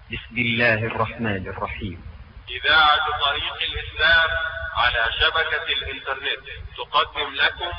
بسم الله الرحمن الرحيم إذاعة طريق الإسلام على شبكة الإنترنت تقدم لكم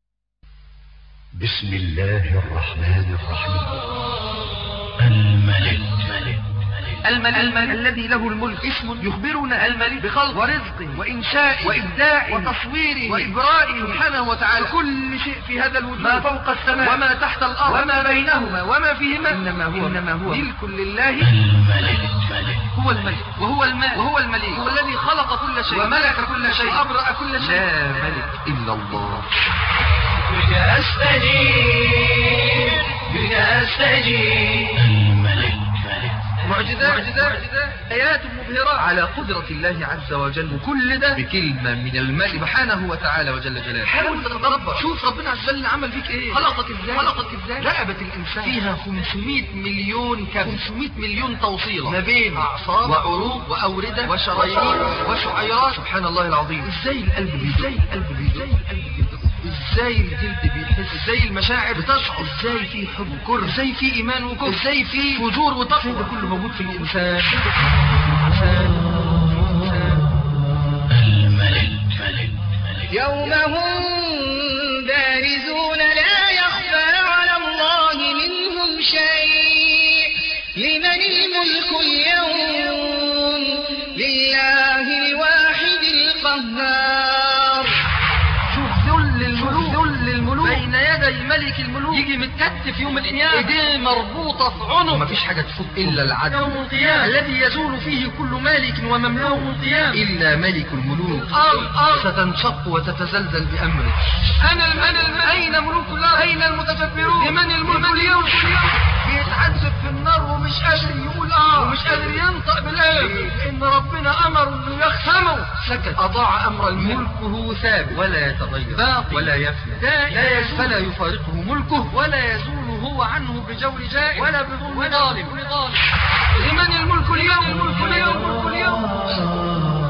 بسم الله الرحمن الرحيم الملك الملك, الملك الذي له الملك اسم يخبرنا الملك بخلق ورزق وإنشاء وإبداع وتصوير وإجراء سبحانه وتعالى كل شيء في هذا الوجود ما فوق السماء وما تحت الأرض وما بينهما وما فيهما إنما هو, إنما هو ملك لله الملك هو الملك وهو المال وهو الملك هو الذي خلق كل شيء وملك كل شيء وأبرأ كل شيء لا ملك إلا الله بك أستجيب بك أستجيب الملك معجزات معجزات آيات مبهرات على قدرة الله عز وجل وكل ده بكلمة من الملك سبحانه وتعالى وجل جلاله حاول تتدبر شوف ربنا عز وجل عمل فيك ايه خلقك ازاي خلقك ازاي رقبة الانسان فيها 500 مليون كبد 500 مليون توصيلة ما بين اعصاب وعروق واوردة وشرايين وشعيرات سبحان الله العظيم ازاي القلب بيدق ازاي القلب بيدق ازاي القلب بيدق ازاي الجلد بيحس ازاي المشاعر بتشعر ازاي في حب وكره ازاي في ايمان وكفر ازاي في فجور وتقوى ده كله موجود في الانسان الملك يوم هم بارزون لا يخفى على الله منهم شيء لمن الملك اليوم لله الواحد القهار شوف ذل الملوك ذل الملوك بين يدي ملك الملوك يجي متكتف يوم القيامة ايديه مربوطة في عنق ومفيش حاجة تفوت إلا العدل يوم القيامة الذي يزول فيه كل مالك ومملوك يوم القيامة إلا ملك الملوك الأرض ستنشق وتتزلزل بأمره أنا أنا الم... أين ملوك الله أين المتجبرون لمن الملك اليوم بيتعذب في النار ومش قادر يقول اه ومش قادر ينطق بالالف لان ربنا امر انه يخسمه سكت اضاع امر الملك ملكه ثابت ولا يتغير باقي ولا يفنى لا يزول فلا يفارقه ملكه ولا يزول هو عنه بجور جائر ولا بظلم ظالم لمن الملك اليوم الملك اليوم الملك اليوم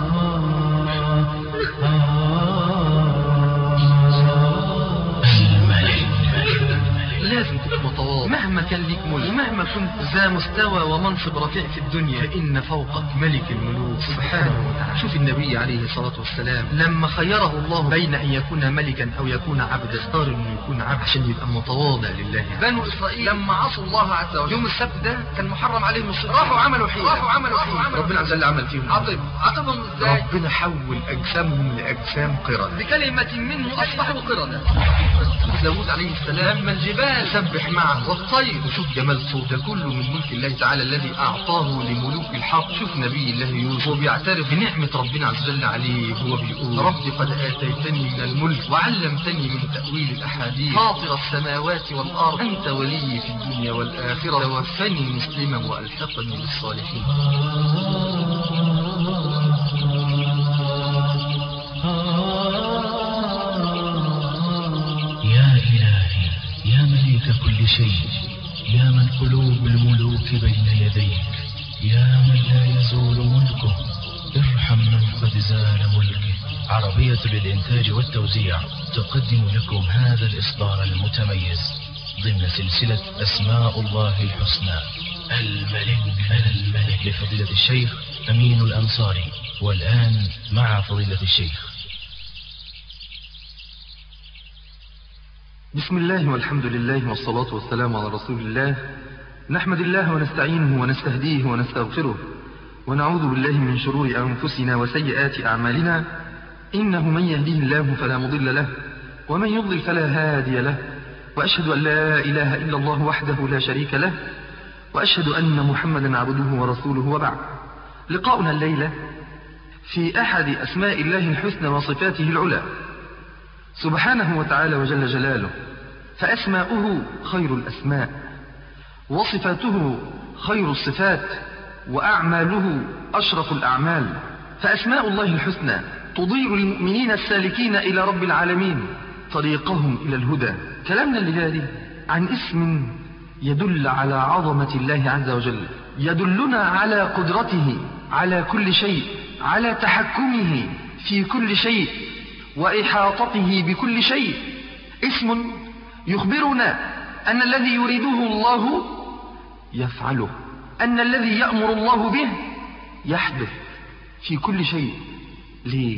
لازم تكون متواضع مهما كان ليك ملك ومهما كنت ذا مستوى ومنصب رفيع في الدنيا فإن فوقك ملك الملوك سبحانه وتعالى شوف النبي عليه الصلاة والسلام لما خيره الله بين أن يكون ملكا أو يكون عبدا اختار أنه يكون عبد عشان يبقى متواضع لله بنو إسرائيل لما عصوا الله عز وجل يوم السبت ده كان محرم عليهم الصيام راحوا عملوا حيلة راحوا عملوا حيلة ربنا عز وجل عمل فيهم عطب عطبهم ازاي ربنا حول أجسامهم لأجسام قردة بكلمة منه أصبحوا قردة داود عليه السلام لما الجبال سبح معه والطير وشوف جمال صوت ده كله من ملك الله تعالى الذي أعطاه لملوك الحق شوف نبي الله يوسف وبيعترف بنعمة ربنا عز وجل عليه هو بيقول رب قد آتيتني من الملك وعلمتني من تأويل الأحاديث فاطر السماوات والأرض أنت ولي في الدنيا والآخرة توفني مسلما وألحقني بالصالحين يا إلهي يا مليك كل شيء يا من قلوب الملوك بين يديك يا من لا يزول ملكه ارحم من قد زال ملكه عربية للإنتاج والتوزيع تقدم لكم هذا الإصدار المتميز ضمن سلسلة أسماء الله الحسنى الملك الملك لفضيلة الشيخ أمين الأنصاري والآن مع فضيلة الشيخ بسم الله والحمد لله والصلاة والسلام على رسول الله نحمد الله ونستعينه ونستهديه ونستغفره ونعوذ بالله من شرور أنفسنا وسيئات أعمالنا إنه من يهديه الله فلا مضل له ومن يضلل فلا هادي له وأشهد أن لا إله إلا الله وحده لا شريك له وأشهد أن محمدا عبده ورسوله وبعد لقاؤنا الليلة في أحد أسماء الله الحسنى وصفاته العلى سبحانه وتعالى وجل جلاله فأسماؤه خير الأسماء وصفاته خير الصفات وأعماله أشرف الأعمال فأسماء الله الحسنى تضيء للمؤمنين السالكين إلى رب العالمين طريقهم إلى الهدى كلامنا الليلة دي عن اسم يدل على عظمة الله عز وجل يدلنا على قدرته على كل شيء على تحكمه في كل شيء وإحاطته بكل شيء اسم يخبرنا أن الذي يريده الله يفعله أن الذي يأمر الله به يحدث في كل شيء ليه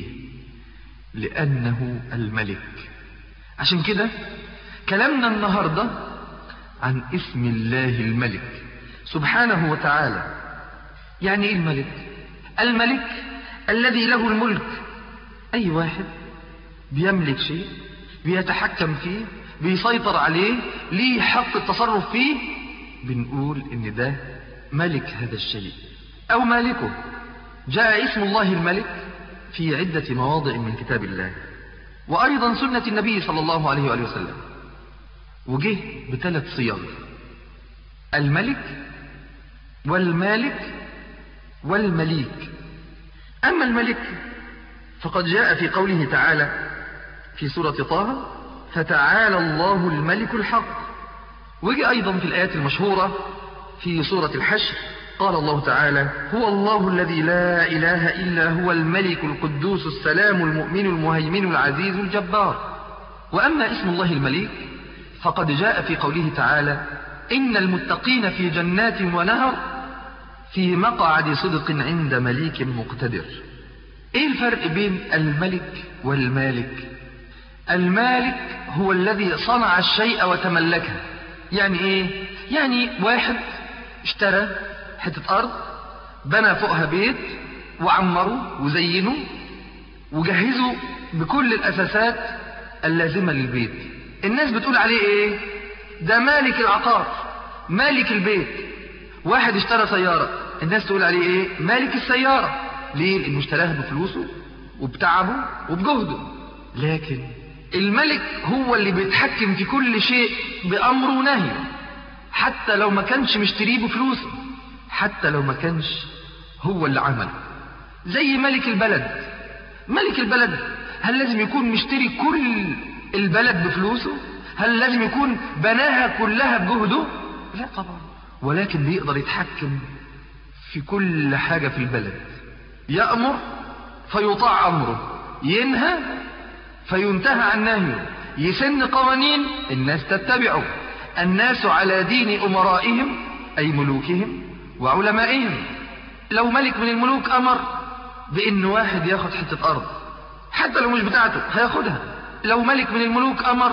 لأنه الملك عشان كده كلامنا النهاردة عن اسم الله الملك سبحانه وتعالى يعني ايه الملك الملك الذي له الملك اي واحد بيملك شيء بيتحكم فيه بيسيطر عليه ليه حق التصرف فيه بنقول ان ده ملك هذا الشيء او مالكه جاء اسم الله الملك في عدة مواضع من كتاب الله وأيضا سنة النبي صلى الله عليه وآله وسلم وجه بثلاث صيغ الملك والمالك والمليك أما الملك فقد جاء في قوله تعالى في سورة طه فتعالى الله الملك الحق وجاء أيضا في الآيات المشهورة في سورة الحشر قال الله تعالى هو الله الذي لا إله إلا هو الملك القدوس السلام المؤمن المهيمن العزيز الجبار وأما اسم الله المليك فقد جاء في قوله تعالى إن المتقين في جنات ونهر في مقعد صدق عند مليك مقتدر ايه الفرق بين الملك والمالك المالك هو الذي صنع الشيء وتملكه يعني ايه يعني واحد اشترى حتة ارض بنى فوقها بيت وعمره وزينه وجهزه بكل الاساسات اللازمة للبيت الناس بتقول عليه ايه ده مالك العقار مالك البيت واحد اشترى سيارة الناس تقول عليه ايه مالك السيارة ليه لانه اشتراها بفلوسه وبتعبه وبجهده لكن الملك هو اللي بيتحكم في كل شيء بأمره ونهيه حتى لو ما كانش مشتريه بفلوسه حتى لو ما كانش هو اللي عمله زي ملك البلد ملك البلد هل لازم يكون مشتري كل البلد بفلوسه هل لازم يكون بناها كلها بجهده لا طبعا ولكن بيقدر يتحكم في كل حاجة في البلد يأمر فيطاع أمره ينهى فينتهى عن نهيه يسن قوانين الناس تتبعه الناس على دين أمرائهم أي ملوكهم وعلمائهم لو ملك من الملوك أمر بأن واحد ياخد حتة أرض حتى لو مش بتاعته هياخدها لو ملك من الملوك أمر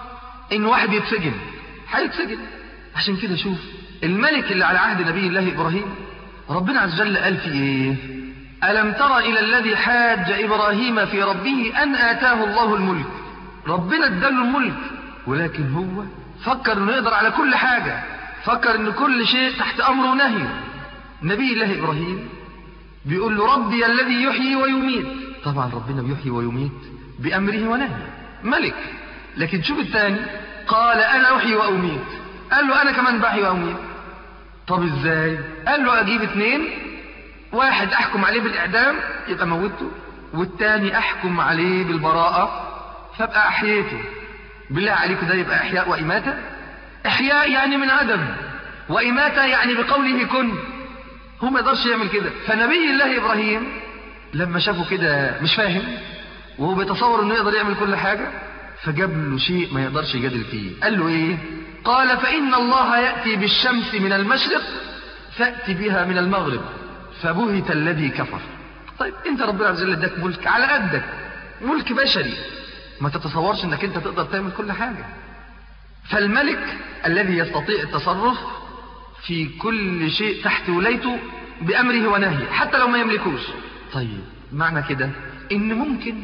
إن واحد يتسجن هيتسجن عشان كده شوف الملك اللي على عهد نبي الله إبراهيم ربنا عز وجل قال في إيه ألم تر إلى الذي حاج إبراهيم في ربه أن آتاه الله الملك ربنا اداله الملك ولكن هو فكر انه يقدر على كل حاجة فكر ان كل شيء تحت امره ونهيه نبي الله ابراهيم بيقول له ربي الذي يحيي ويميت طبعا ربنا بيحيي ويميت بامره ونهيه ملك لكن شوف الثاني قال انا احيي واميت قال له انا كمان بحيي واميت طب ازاي قال له اجيب اثنين واحد احكم عليه بالاعدام يبقى موته والتاني احكم عليه بالبراءة فابقى احييته بالله عليكم ده يبقى احياء واماتة احياء يعني من عدم واماتة يعني بقوله كن هو ما يقدرش يعمل كده فنبي الله ابراهيم لما شافه كده مش فاهم وهو بيتصور انه يقدر يعمل كل حاجة فجاب له شيء ما يقدرش يجادل فيه قال له ايه قال فان الله يأتي بالشمس من المشرق فأتي بها من المغرب فبهت الذي كفر طيب انت ربنا عز وجل اداك ملك على قدك ملك بشري ما تتصورش انك انت تقدر تعمل كل حاجة فالملك الذي يستطيع التصرف في كل شيء تحت ولايته بأمره ونهيه حتى لو ما يملكوش طيب معنى كده ان ممكن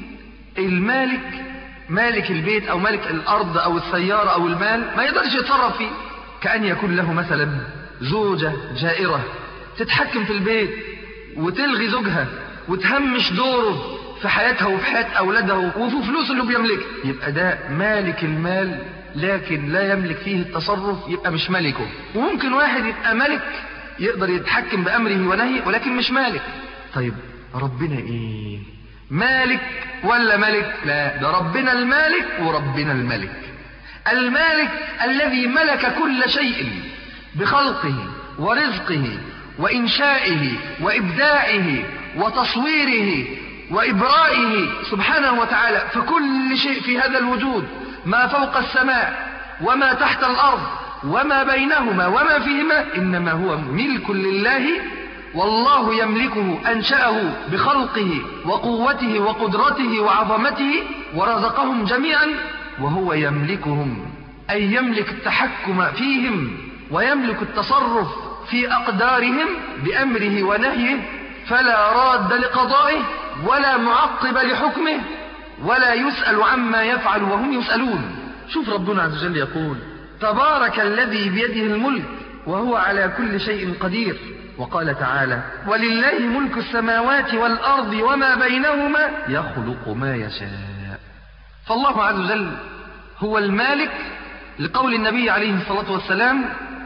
المالك مالك البيت او مالك الارض او السيارة او المال ما يقدرش يتصرف فيه كأن يكون له مثلا زوجة جائرة تتحكم في البيت وتلغي زوجها وتهمش دوره في حياتها وفي حياة أولادها وفي فلوس اللي بيملكها يبقى ده مالك المال لكن لا يملك فيه التصرف يبقى مش ملكه وممكن واحد يبقى ملك يقدر يتحكم بأمره ونهيه ولكن مش مالك طيب ربنا ايه مالك ولا ملك لا ده ربنا المالك وربنا الملك المالك الذي ملك كل شيء بخلقه ورزقه وإنشائه وإبداعه وتصويره وإبرائه سبحانه وتعالى فكل شيء في هذا الوجود ما فوق السماء وما تحت الأرض وما بينهما وما فيهما إنما هو ملك لله والله يملكه أنشأه بخلقه وقوته وقدرته وعظمته ورزقهم جميعا وهو يملكهم أي يملك التحكم فيهم ويملك التصرف في أقدارهم بأمره ونهيه فلا راد لقضائه ولا معقب لحكمه ولا يسأل عما يفعل وهم يسألون شوف ربنا عز وجل يقول تبارك الذي بيده الملك وهو على كل شيء قدير وقال تعالى ولله ملك السماوات والأرض وما بينهما يخلق ما يشاء فالله عز وجل هو المالك لقول النبي عليه الصلاة والسلام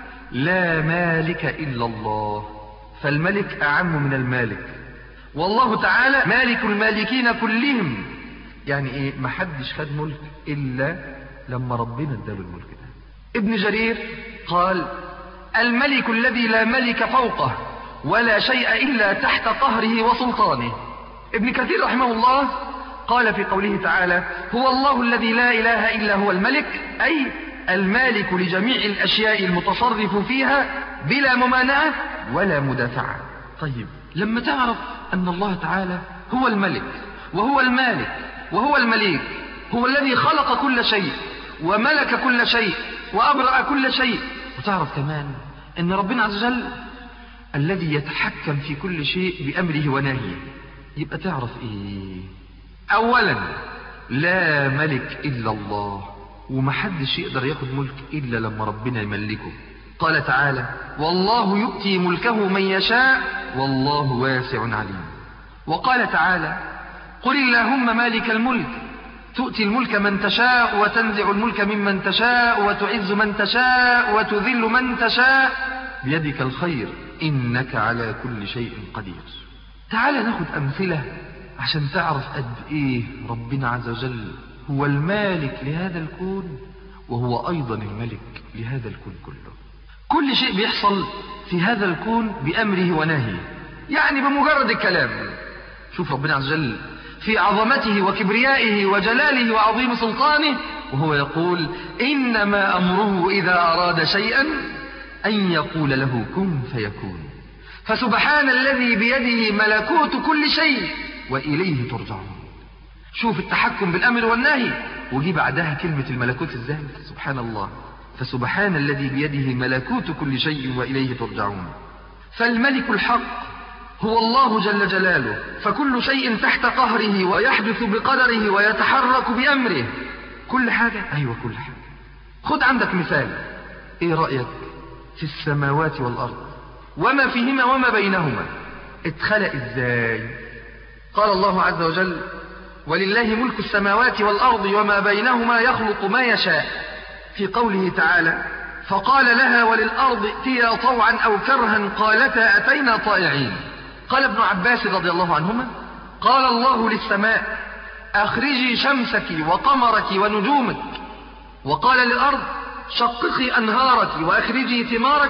لا مالك إلا الله فالملك أعم من المالك والله تعالى مالك المالكين كلهم يعني ايه ما حدش خد ملك الا لما ربنا اداله الملك ده ابن جرير قال الملك الذي لا ملك فوقه ولا شيء الا تحت قهره وسلطانه ابن كثير رحمه الله قال في قوله تعالى هو الله الذي لا اله الا هو الملك اي المالك لجميع الاشياء المتصرف فيها بلا ممانعه ولا مدافعه طيب لما تعرف ان الله تعالى هو الملك وهو المالك وهو المليك هو الذي خلق كل شيء وملك كل شيء وأبرأ كل شيء وتعرف كمان أن ربنا عز وجل الذي يتحكم في كل شيء بأمره ونهيه يبقى تعرف إيه أولا لا ملك إلا الله ومحدش يقدر ياخد ملك إلا لما ربنا يملكه قال تعالى والله يؤتي ملكه من يشاء والله واسع عليم وقال تعالى قل اللهم مالك الملك تؤتي الملك من تشاء وتنزع الملك ممن تشاء وتعز من تشاء وتذل من تشاء بيدك الخير إنك على كل شيء قدير تعال ناخد أمثلة عشان تعرف قد إيه ربنا عز وجل هو المالك لهذا الكون وهو أيضا الملك لهذا الكون كله كل شيء بيحصل في هذا الكون بأمره ونهيه يعني بمجرد الكلام شوف ربنا عز وجل في عظمته وكبريائه وجلاله وعظيم سلطانه وهو يقول إنما أمره إذا أراد شيئا أن يقول له كن فيكون فسبحان الذي بيده ملكوت كل شيء وإليه ترجعون شوف التحكم بالأمر والنهي وجي بعدها كلمة الملكوت ازاي سبحان الله فسبحان الذي بيده ملكوت كل شيء وإليه ترجعون فالملك الحق هو الله جل جلاله فكل شيء تحت قهره ويحدث بقدره ويتحرك بأمره كل حاجة أيوة كل حاجة خد عندك مثال ايه رأيك في السماوات والأرض وما فيهما وما بينهما اتخلق ازاي قال الله عز وجل ولله ملك السماوات والأرض وما بينهما يخلق ما يشاء في قوله تعالى فقال لها وللأرض ائتيا طوعا أو كرها قالتا أتينا طائعين قال ابن عباس رضي الله عنهما قال الله للسماء أخرجي شمسك وقمرك ونجومك وقال للأرض شققي أنهارك وأخرجي ثمارك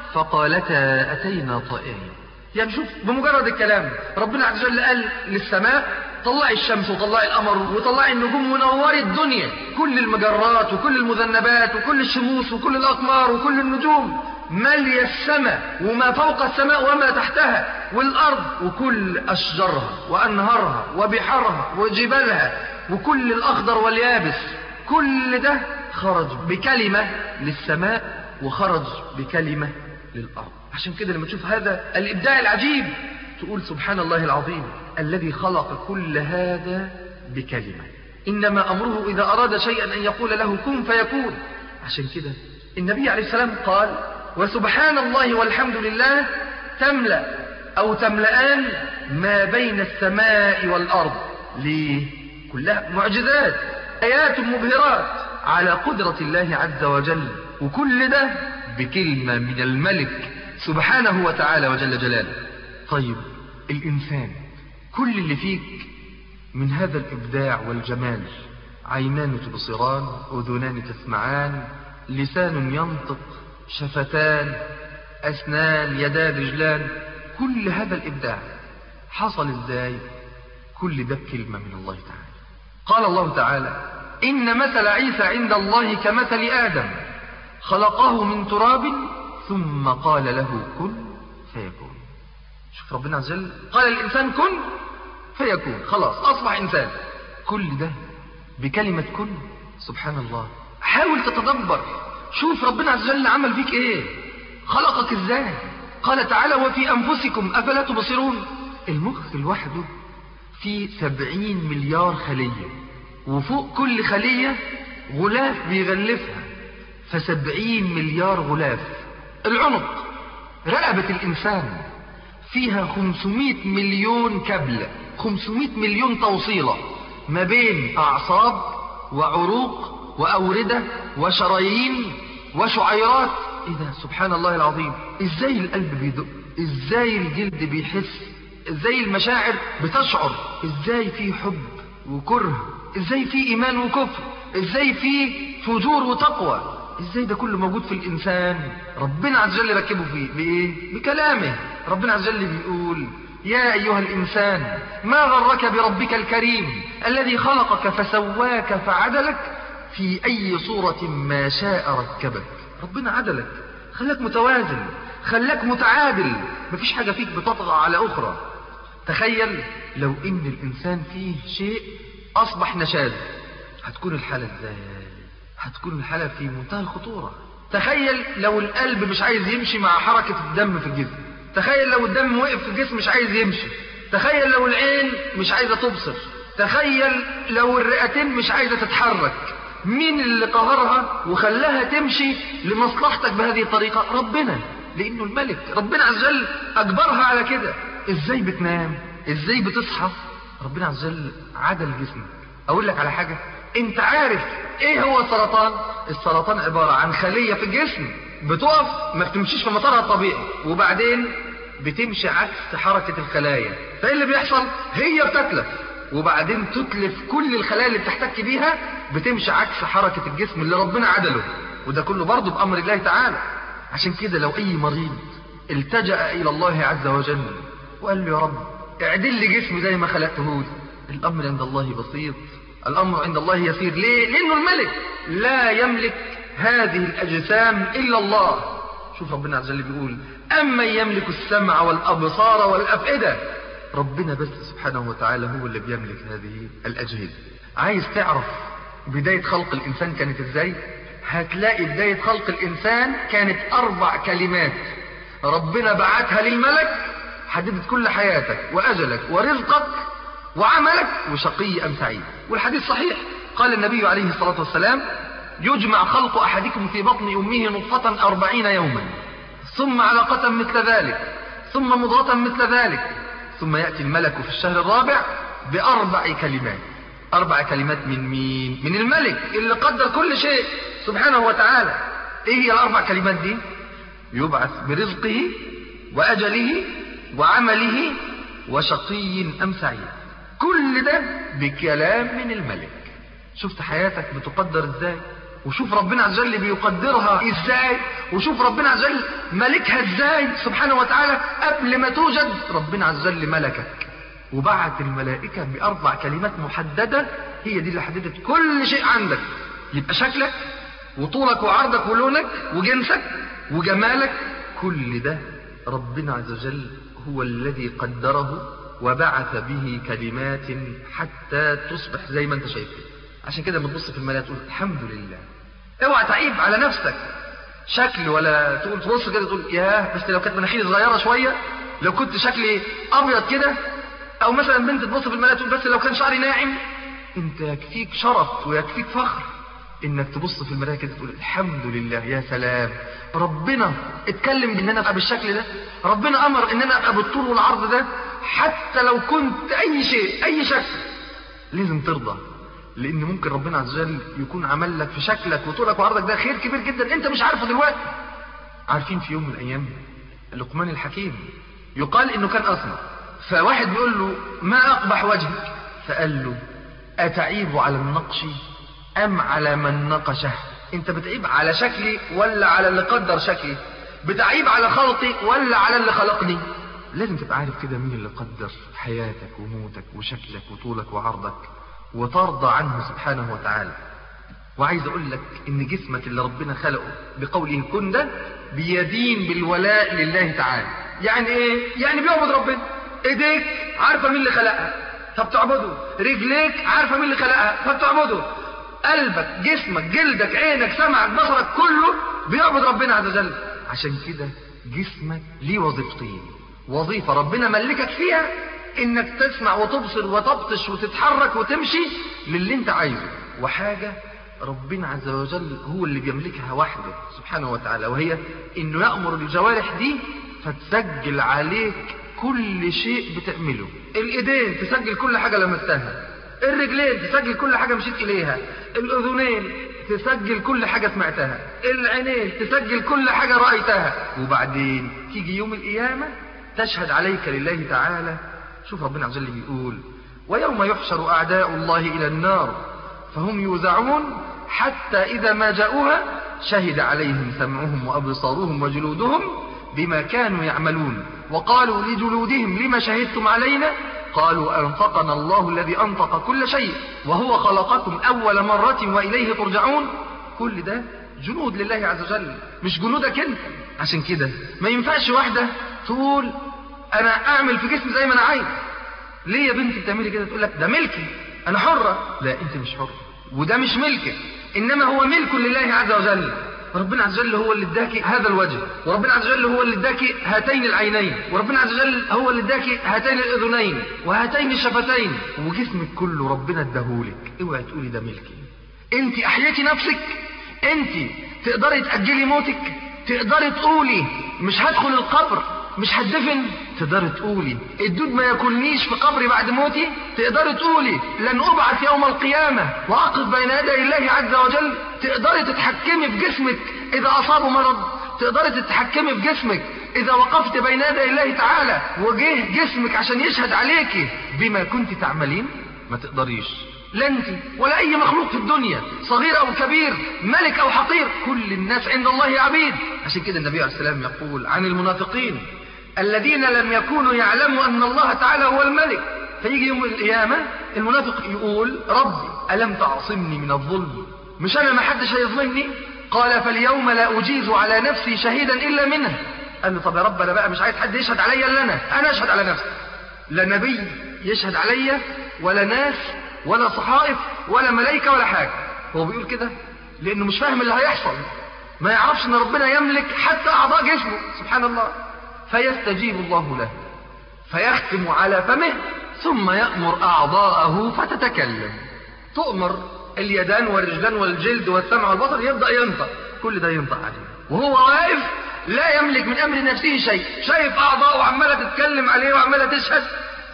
فقالتا أتينا طائعين يعني شوف بمجرد الكلام ربنا عز وجل قال للسماء طلعي الشمس وطلعي القمر وطلعي النجوم ونوري الدنيا كل المجرات وكل المذنبات وكل الشموس وكل الأقمار وكل النجوم ملي السماء وما فوق السماء وما تحتها والأرض وكل أشجارها وأنهارها وبحارها وجبالها وكل الأخضر واليابس كل ده خرج بكلمة للسماء وخرج بكلمة للأرض عشان كده لما تشوف هذا الإبداع العجيب تقول سبحان الله العظيم الذي خلق كل هذا بكلمة إنما أمره إذا أراد شيئا أن يقول له كن فيكون عشان كده النبي عليه السلام قال وسبحان الله والحمد لله تملأ أو تملأان ما بين السماء والأرض ليه؟ كلها معجزات آيات مبهرات على قدرة الله عز وجل وكل ده بكلمة من الملك سبحانه وتعالى وجل جلاله طيب الإنسان كل اللي فيك من هذا الإبداع والجمال عينان تبصران أذنان تسمعان لسان ينطق شفتان أسنان يدان رجلان كل هذا الإبداع حصل إزاي كل ده بكلمة من الله تعالى قال الله تعالى إن مثل عيسى عند الله كمثل آدم خلقه من تراب ثم قال له كن فيكون شوف ربنا عز وجل قال الإنسان كن فيكون خلاص أصبح إنسان كل ده بكلمة كن سبحان الله حاول تتدبر شوف ربنا عز وجل عمل فيك ايه خلقك ازاي قال تعالى وفي أنفسكم أفلا تبصرون المخ لوحده فيه سبعين مليار خلية وفوق كل خلية غلاف بيغلفها فسبعين مليار غلاف العنق رقبة الإنسان فيها 500 مليون كبل 500 مليون توصيلة ما بين أعصاب وعروق وأوردة وشرايين وشعيرات إيه ده سبحان الله العظيم إزاي القلب بيدق إزاي الجلد بيحس إزاي المشاعر بتشعر إزاي في حب وكره إزاي في إيمان وكفر إزاي في فجور وتقوى ازاي ده كله موجود في الانسان ربنا عز وجل ركبه فيه بايه بكلامه ربنا عز وجل بيقول يا ايها الانسان ما غرك بربك الكريم الذي خلقك فسواك فعدلك في اي صورة ما شاء ركبك ربنا عدلك خلاك متوازن خلاك متعادل مفيش حاجة فيك بتطغى على اخرى تخيل لو ان الانسان فيه شيء اصبح نشاز هتكون الحالة ازاي هتكون الحالة في منتهى الخطورة تخيل لو القلب مش عايز يمشي مع حركة الدم في الجسم تخيل لو الدم وقف في الجسم مش عايز يمشي تخيل لو العين مش عايزة تبصر تخيل لو الرئتين مش عايزة تتحرك مين اللي قهرها وخلاها تمشي لمصلحتك بهذه الطريقة ربنا لأنه الملك ربنا عز وجل أجبرها على كده إزاي بتنام إزاي بتصحى ربنا عز وجل عدل جسمك أقول لك على حاجة انت عارف ايه هو السرطان السرطان عبارة عن خلية في الجسم بتقف ما بتمشيش في مسارها الطبيعي وبعدين بتمشي عكس حركة الخلايا فايه اللي بيحصل هي بتتلف وبعدين تتلف كل الخلايا اللي بتحتك بيها بتمشي عكس حركة الجسم اللي ربنا عدله وده كله برضه بأمر الله تعالى عشان كده لو اي مريض التجأ الى الله عز وجل وقال له يا رب اعدل لي جسمي زي ما خلقته لي الامر عند الله بسيط الأمر عند الله يسير ليه؟ لأنه الملك لا يملك هذه الأجسام إلا الله شوف ربنا عز وجل بيقول أما يملك السمع والأبصار والأفئدة ربنا بس سبحانه وتعالى هو اللي بيملك هذه الأجهزة عايز تعرف بداية خلق الإنسان كانت إزاي هتلاقي بداية خلق الإنسان كانت أربع كلمات ربنا بعتها للملك حددت كل حياتك وأجلك ورزقك وعملك وشقي أم سعيد والحديث صحيح قال النبي عليه الصلاة والسلام يجمع خلق أحدكم في بطن أمه نطفة أربعين يوما ثم علقة مثل ذلك ثم مضغة مثل ذلك ثم يأتي الملك في الشهر الرابع بأربع كلمات أربع كلمات من مين؟ من الملك اللي قدر كل شيء سبحانه وتعالى إيه هي الأربع كلمات دي؟ يبعث برزقه وأجله وعمله وشقي أم سعيد كل ده بكلام من الملك شفت حياتك بتقدر ازاي وشوف ربنا عز وجل بيقدرها ازاي وشوف ربنا عز وجل ملكها ازاي سبحانه وتعالى قبل ما توجد ربنا عز وجل ملكك وبعت الملائكة بأربع كلمات محددة هي دي اللي حددت كل شيء عندك يبقى شكلك وطولك وعرضك ولونك وجنسك وجمالك كل ده ربنا عز وجل هو الذي قدره وبعث به كلمات حتى تصبح زي ما انت شايف عشان كده بتبص في الملاية تقول الحمد لله اوعى تعيب على نفسك شكل ولا تقول تبص كده تقول ياه بس لو كانت مناخيري صغيره شويه لو كنت شكلي ابيض كده او مثلا بنت تبص في الملاية تقول بس لو كان شعري ناعم انت يكفيك شرف ويكفيك فخر انك تبص في المرايه كده تقول الحمد لله يا سلام ربنا اتكلم ان انا ابقى بالشكل ده ربنا امر ان انا ابقى بالطول والعرض ده حتى لو كنت اي شيء اي شكل لازم ترضى لان ممكن ربنا عز وجل يكون عمل لك في شكلك وطولك وعرضك ده خير كبير جدا انت مش عارفه دلوقتي عارفين في يوم من الايام لقمان الحكيم يقال انه كان اسمر فواحد بيقول له ما اقبح وجهك فقال له اتعيب على النقش ام على من نقشه انت بتعيب على شكلي ولا على اللي قدر شكلي بتعيب على خلقي ولا على اللي خلقني لازم تبقى عارف كده مين اللي قدر حياتك وموتك وشكلك وطولك وعرضك وترضى عنه سبحانه وتعالى وعايز اقول لك ان جسمك اللي ربنا خلقه بقوله كن ده بيدين بالولاء لله تعالى يعني ايه يعني بيعبد ربنا ايديك عارفه مين اللي خلقها فبتعبده رجليك عارفه مين اللي خلقها فبتعبده قلبك جسمك جلدك عينك سمعك بصرك كله بيعبد ربنا عز وجل عشان كده جسمك ليه وظيفتين وظيفة ربنا ملكك فيها انك تسمع وتبصر وتبطش وتتحرك وتمشي للي انت عايزه وحاجة ربنا عز وجل هو اللي بيملكها وحده سبحانه وتعالى وهي انه يأمر الجوارح دي فتسجل عليك كل شيء بتعمله الايدين تسجل كل حاجة لمستها الرجلين تسجل كل حاجة مشيت إليها الأذنين تسجل كل حاجة سمعتها العينين تسجل كل حاجة رأيتها وبعدين تيجي يوم القيامة تشهد عليك لله تعالى شوف ربنا عز وجل بيقول ويوم يحشر أعداء الله إلى النار فهم يوزعون حتى إذا ما جاءوها شهد عليهم سمعهم وأبصارهم وجلودهم بما كانوا يعملون وقالوا لجلودهم لما شهدتم علينا قالوا أنطقنا الله الذي أنطق كل شيء وهو خلقكم أول مرة وإليه ترجعون كل ده جنود لله عز وجل مش جنودك انت عشان كده ما ينفعش واحدة تقول أنا أعمل في جسمي زي ما أنا عايز ليه يا بنتي بتعملي كده تقول لك ده ملكي أنا حرة لا أنت مش حرة وده مش ملكك إنما هو ملك لله عز وجل وربنا عز وجل هو اللي اداكي هذا الوجه وربنا عز وجل هو اللي اداكي هاتين العينين وربنا عز وجل هو اللي اداكي هاتين الاذنين وهاتين الشفتين وجسمك كله ربنا اداهولك اوعي تقولي ده ملكي انت احييتي نفسك انت تقدري تاجلي موتك تقدري تقولي مش هدخل القبر مش هتدفن تقدري تقولي الدود ما ياكلنيش في قبري بعد موتي تقدري تقولي لن ابعث يوم القيامه واقف بين يدي الله عز وجل تقدري تتحكمي في جسمك اذا اصابه مرض تقدري تتحكمي في جسمك اذا وقفت بين يدي الله تعالى وجه جسمك عشان يشهد عليك بما كنت تعملين ما تقدريش لا انت ولا اي مخلوق في الدنيا صغير او كبير ملك او حقير كل الناس عند الله عبيد عشان كده النبي عليه السلام يقول عن المنافقين الذين لم يكونوا يعلموا ان الله تعالى هو الملك فيجي يوم القيامه المنافق يقول ربي الم تعصمني من الظلم مش انا ما حدش هيظلمني قال فاليوم لا اجيز على نفسي شهيدا الا منه قال له طب يا رب انا بقى مش عايز حد يشهد عليا الا انا انا اشهد على نفسي لا نبي يشهد عليا ولا ناس ولا صحائف ولا ملائكه ولا حاجه هو بيقول كده لانه مش فاهم اللي هيحصل ما يعرفش ان ربنا يملك حتى اعضاء جسمه سبحان الله فيستجيب الله له فيختم على فمه ثم يأمر أعضاءه فتتكلم تؤمر اليدان والرجلان والجلد والسمع والبصر يبدأ ينطق كل ده ينطق عليه وهو واقف لا يملك من أمر نفسه شيء شايف أعضاءه عمالة تتكلم عليه وعمالة تشهد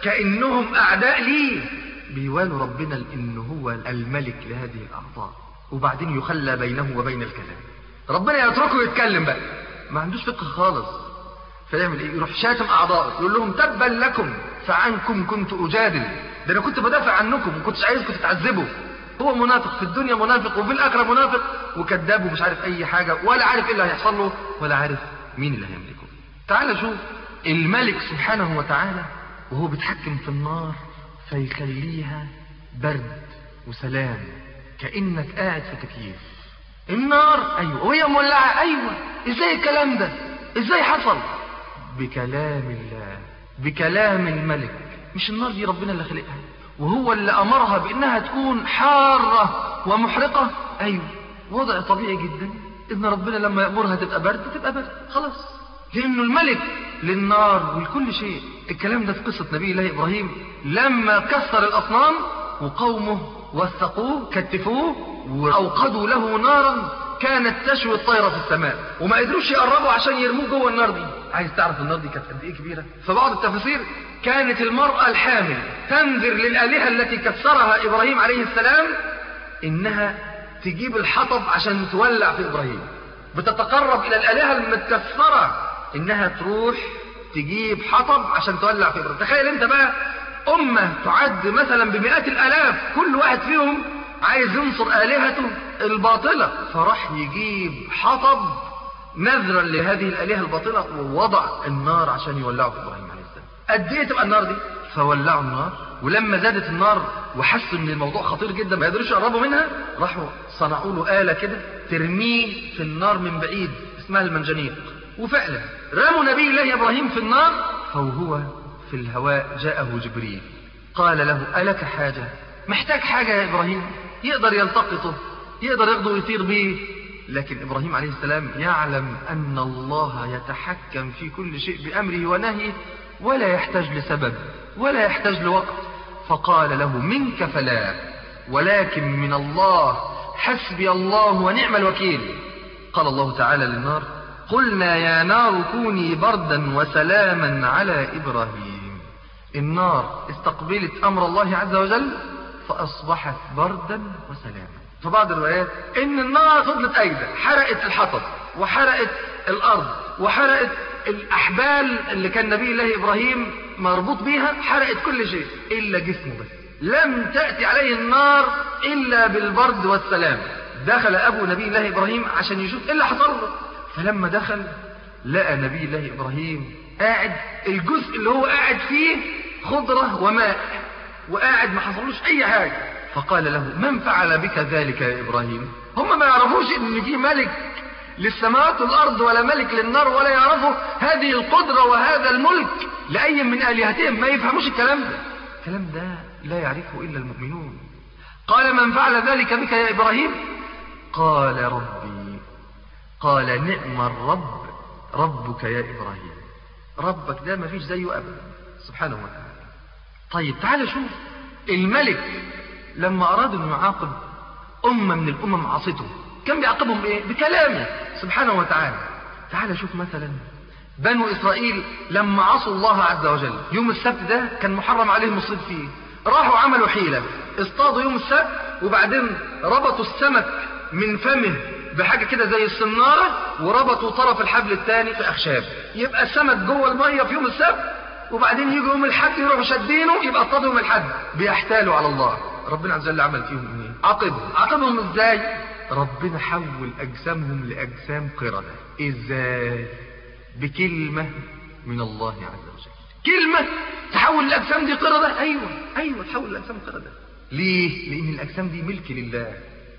كأنهم أعداء ليه بيوالوا ربنا لأنه هو الملك لهذه الأعضاء وبعدين يخلى بينه وبين الكلام ربنا يتركه يتكلم بقى ما عندوش فقه خالص فيعمل ايه يروح شاتم اعضائه يقول لهم تبا لكم فعنكم كنت اجادل ده انا كنت بدافع عنكم ما كنتش عايزكم تتعذبوا هو منافق في الدنيا منافق وفي الاخره منافق وكذاب ومش عارف اي حاجه ولا عارف ايه اللي هيحصل له ولا عارف مين اللي هيملكه تعال شوف الملك سبحانه وتعالى وهو بيتحكم في النار فيخليها برد وسلام كانك قاعد في تكييف النار ايوه وهي مولعه ايوه ازاي الكلام ده ازاي حصل بكلام الله بكلام الملك مش النار دي ربنا اللي خلقها وهو اللي امرها بانها تكون حاره ومحرقه ايوه وضع طبيعي جدا ان ربنا لما يامرها تبقى برد تبقى برد خلاص لانه الملك للنار ولكل شيء الكلام ده في قصه نبي الله ابراهيم لما كسر الاصنام وقومه وثقوه كتفوه واوقدوا له نارا كانت تشوي الطيرة في السماء وما قدروش يقربوا عشان يرموه جوه النار دي عايز تعرف النار دي كانت قد ايه كبيره فبعض التفاسير كانت المرأة الحامل تنذر للآلهة التي كسرها إبراهيم عليه السلام إنها تجيب الحطب عشان تولع في إبراهيم بتتقرب إلى الآلهة المتكسرة إنها تروح تجيب حطب عشان تولع في إبراهيم تخيل أنت بقى أمة تعد مثلا بمئات الآلاف كل واحد فيهم عايز ينصر آلهته الباطلة فراح يجيب حطب نذرا لهذه الآلهة الباطلة ووضع النار عشان يولعوا في إبراهيم عليه السلام قد إيه تبقى النار دي فولعوا النار ولما زادت النار وحسوا ان الموضوع خطير جدا ما يقدروش يقربوا منها راحوا صنعوا له آلة كده ترميه في النار من بعيد اسمها المنجنيق وفعلا رموا نبي الله إبراهيم في النار فوهو في الهواء جاءه جبريل قال له ألك حاجة محتاج حاجة يا إبراهيم يقدر يلتقطه يقدر ياخده ويطير بيه لكن إبراهيم عليه السلام يعلم أن الله يتحكم في كل شيء بأمره ونهيه ولا يحتاج لسبب ولا يحتاج لوقت فقال له منك فلا ولكن من الله حسبي الله ونعم الوكيل قال الله تعالى للنار قلنا يا نار كوني بردا وسلاما على إبراهيم النار استقبلت أمر الله عز وجل فأصبحت بردا وسلاما في بعض الروايات ان النار فضلت قايده حرقت الحطب وحرقت الارض وحرقت الاحبال اللي كان نبي الله ابراهيم مربوط بيها حرقت كل شيء الا جسمه بس لم تاتي عليه النار الا بالبرد والسلام دخل ابو نبي الله ابراهيم عشان يشوف ايه اللي حصل له فلما دخل لقى نبي الله ابراهيم قاعد الجزء اللي هو قاعد فيه خضره وماء وقاعد ما حصلوش اي حاجه فقال له من فعل بك ذلك يا إبراهيم هم ما يعرفوش ان في ملك للسماوات والأرض ولا ملك للنار ولا يعرفوا هذه القدرة وهذا الملك لأي من آلهتهم ما يفهموش الكلام ده الكلام ده لا يعرفه إلا المؤمنون قال من فعل ذلك بك يا إبراهيم قال ربي قال نعم الرب ربك يا إبراهيم ربك ده ما فيش زيه أبدا سبحانه وتعالى طيب تعال شوف الملك لما أراد أن يعاقب أمة من الأمم عصته كان بيعاقبهم بإيه؟ بكلامه سبحانه وتعالى تعال شوف مثلا بنو إسرائيل لما عصوا الله عز وجل يوم السبت ده كان محرم عليهم الصيد فيه راحوا عملوا حيلة اصطادوا يوم السبت وبعدين ربطوا السمك من فمه بحاجة كده زي السنارة وربطوا طرف الحبل الثاني في أخشاب يبقى السمك جوه المية في يوم السبت وبعدين يجوا يوم الحد يروحوا شادينه يبقى اصطادوا يوم الحد بيحتالوا على الله ربنا عز وجل عمل فيهم ايه عاقبهم عاقبهم ازاي ربنا حول اجسامهم لاجسام قردة ازاي بكلمة من الله عز وجل كلمة تحول الاجسام دي قردة ايوه ايوه تحول الاجسام قردة ليه لان الاجسام دي ملك لله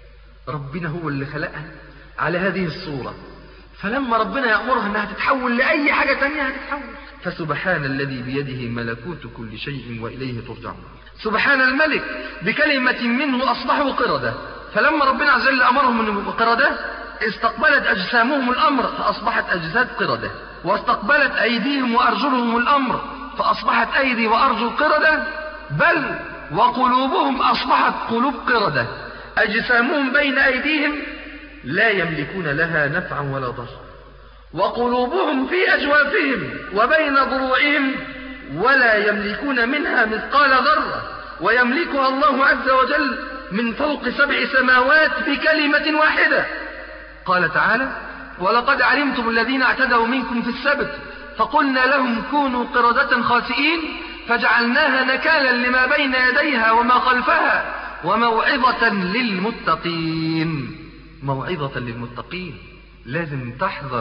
ربنا هو اللي خلقها على هذه الصورة فلما ربنا يأمرها انها تتحول لأي حاجة تانية هتتحول فسبحان الذي بيده ملكوت كل شيء وإليه ترجعون سبحان الملك بكلمة منه أصبحوا قردة فلما ربنا عز وجل أمرهم أن يبقوا قردة استقبلت أجسامهم الأمر فأصبحت أجساد قردة واستقبلت أيديهم وأرجلهم الأمر فأصبحت أيدي وأرجل قردة بل وقلوبهم أصبحت قلوب قردة أجسامهم بين أيديهم لا يملكون لها نفعا ولا ضرا وقلوبهم في أجوافهم وبين ضروعهم ولا يملكون منها مثقال ذرة ويملكها الله عز وجل من فوق سبع سماوات بكلمة واحدة قال تعالى ولقد علمتم الذين اعتدوا منكم في السبت فقلنا لهم كونوا قردة خاسئين فجعلناها نكالا لما بين يديها وما خلفها وموعظة للمتقين موعظة للمتقين لازم تحذر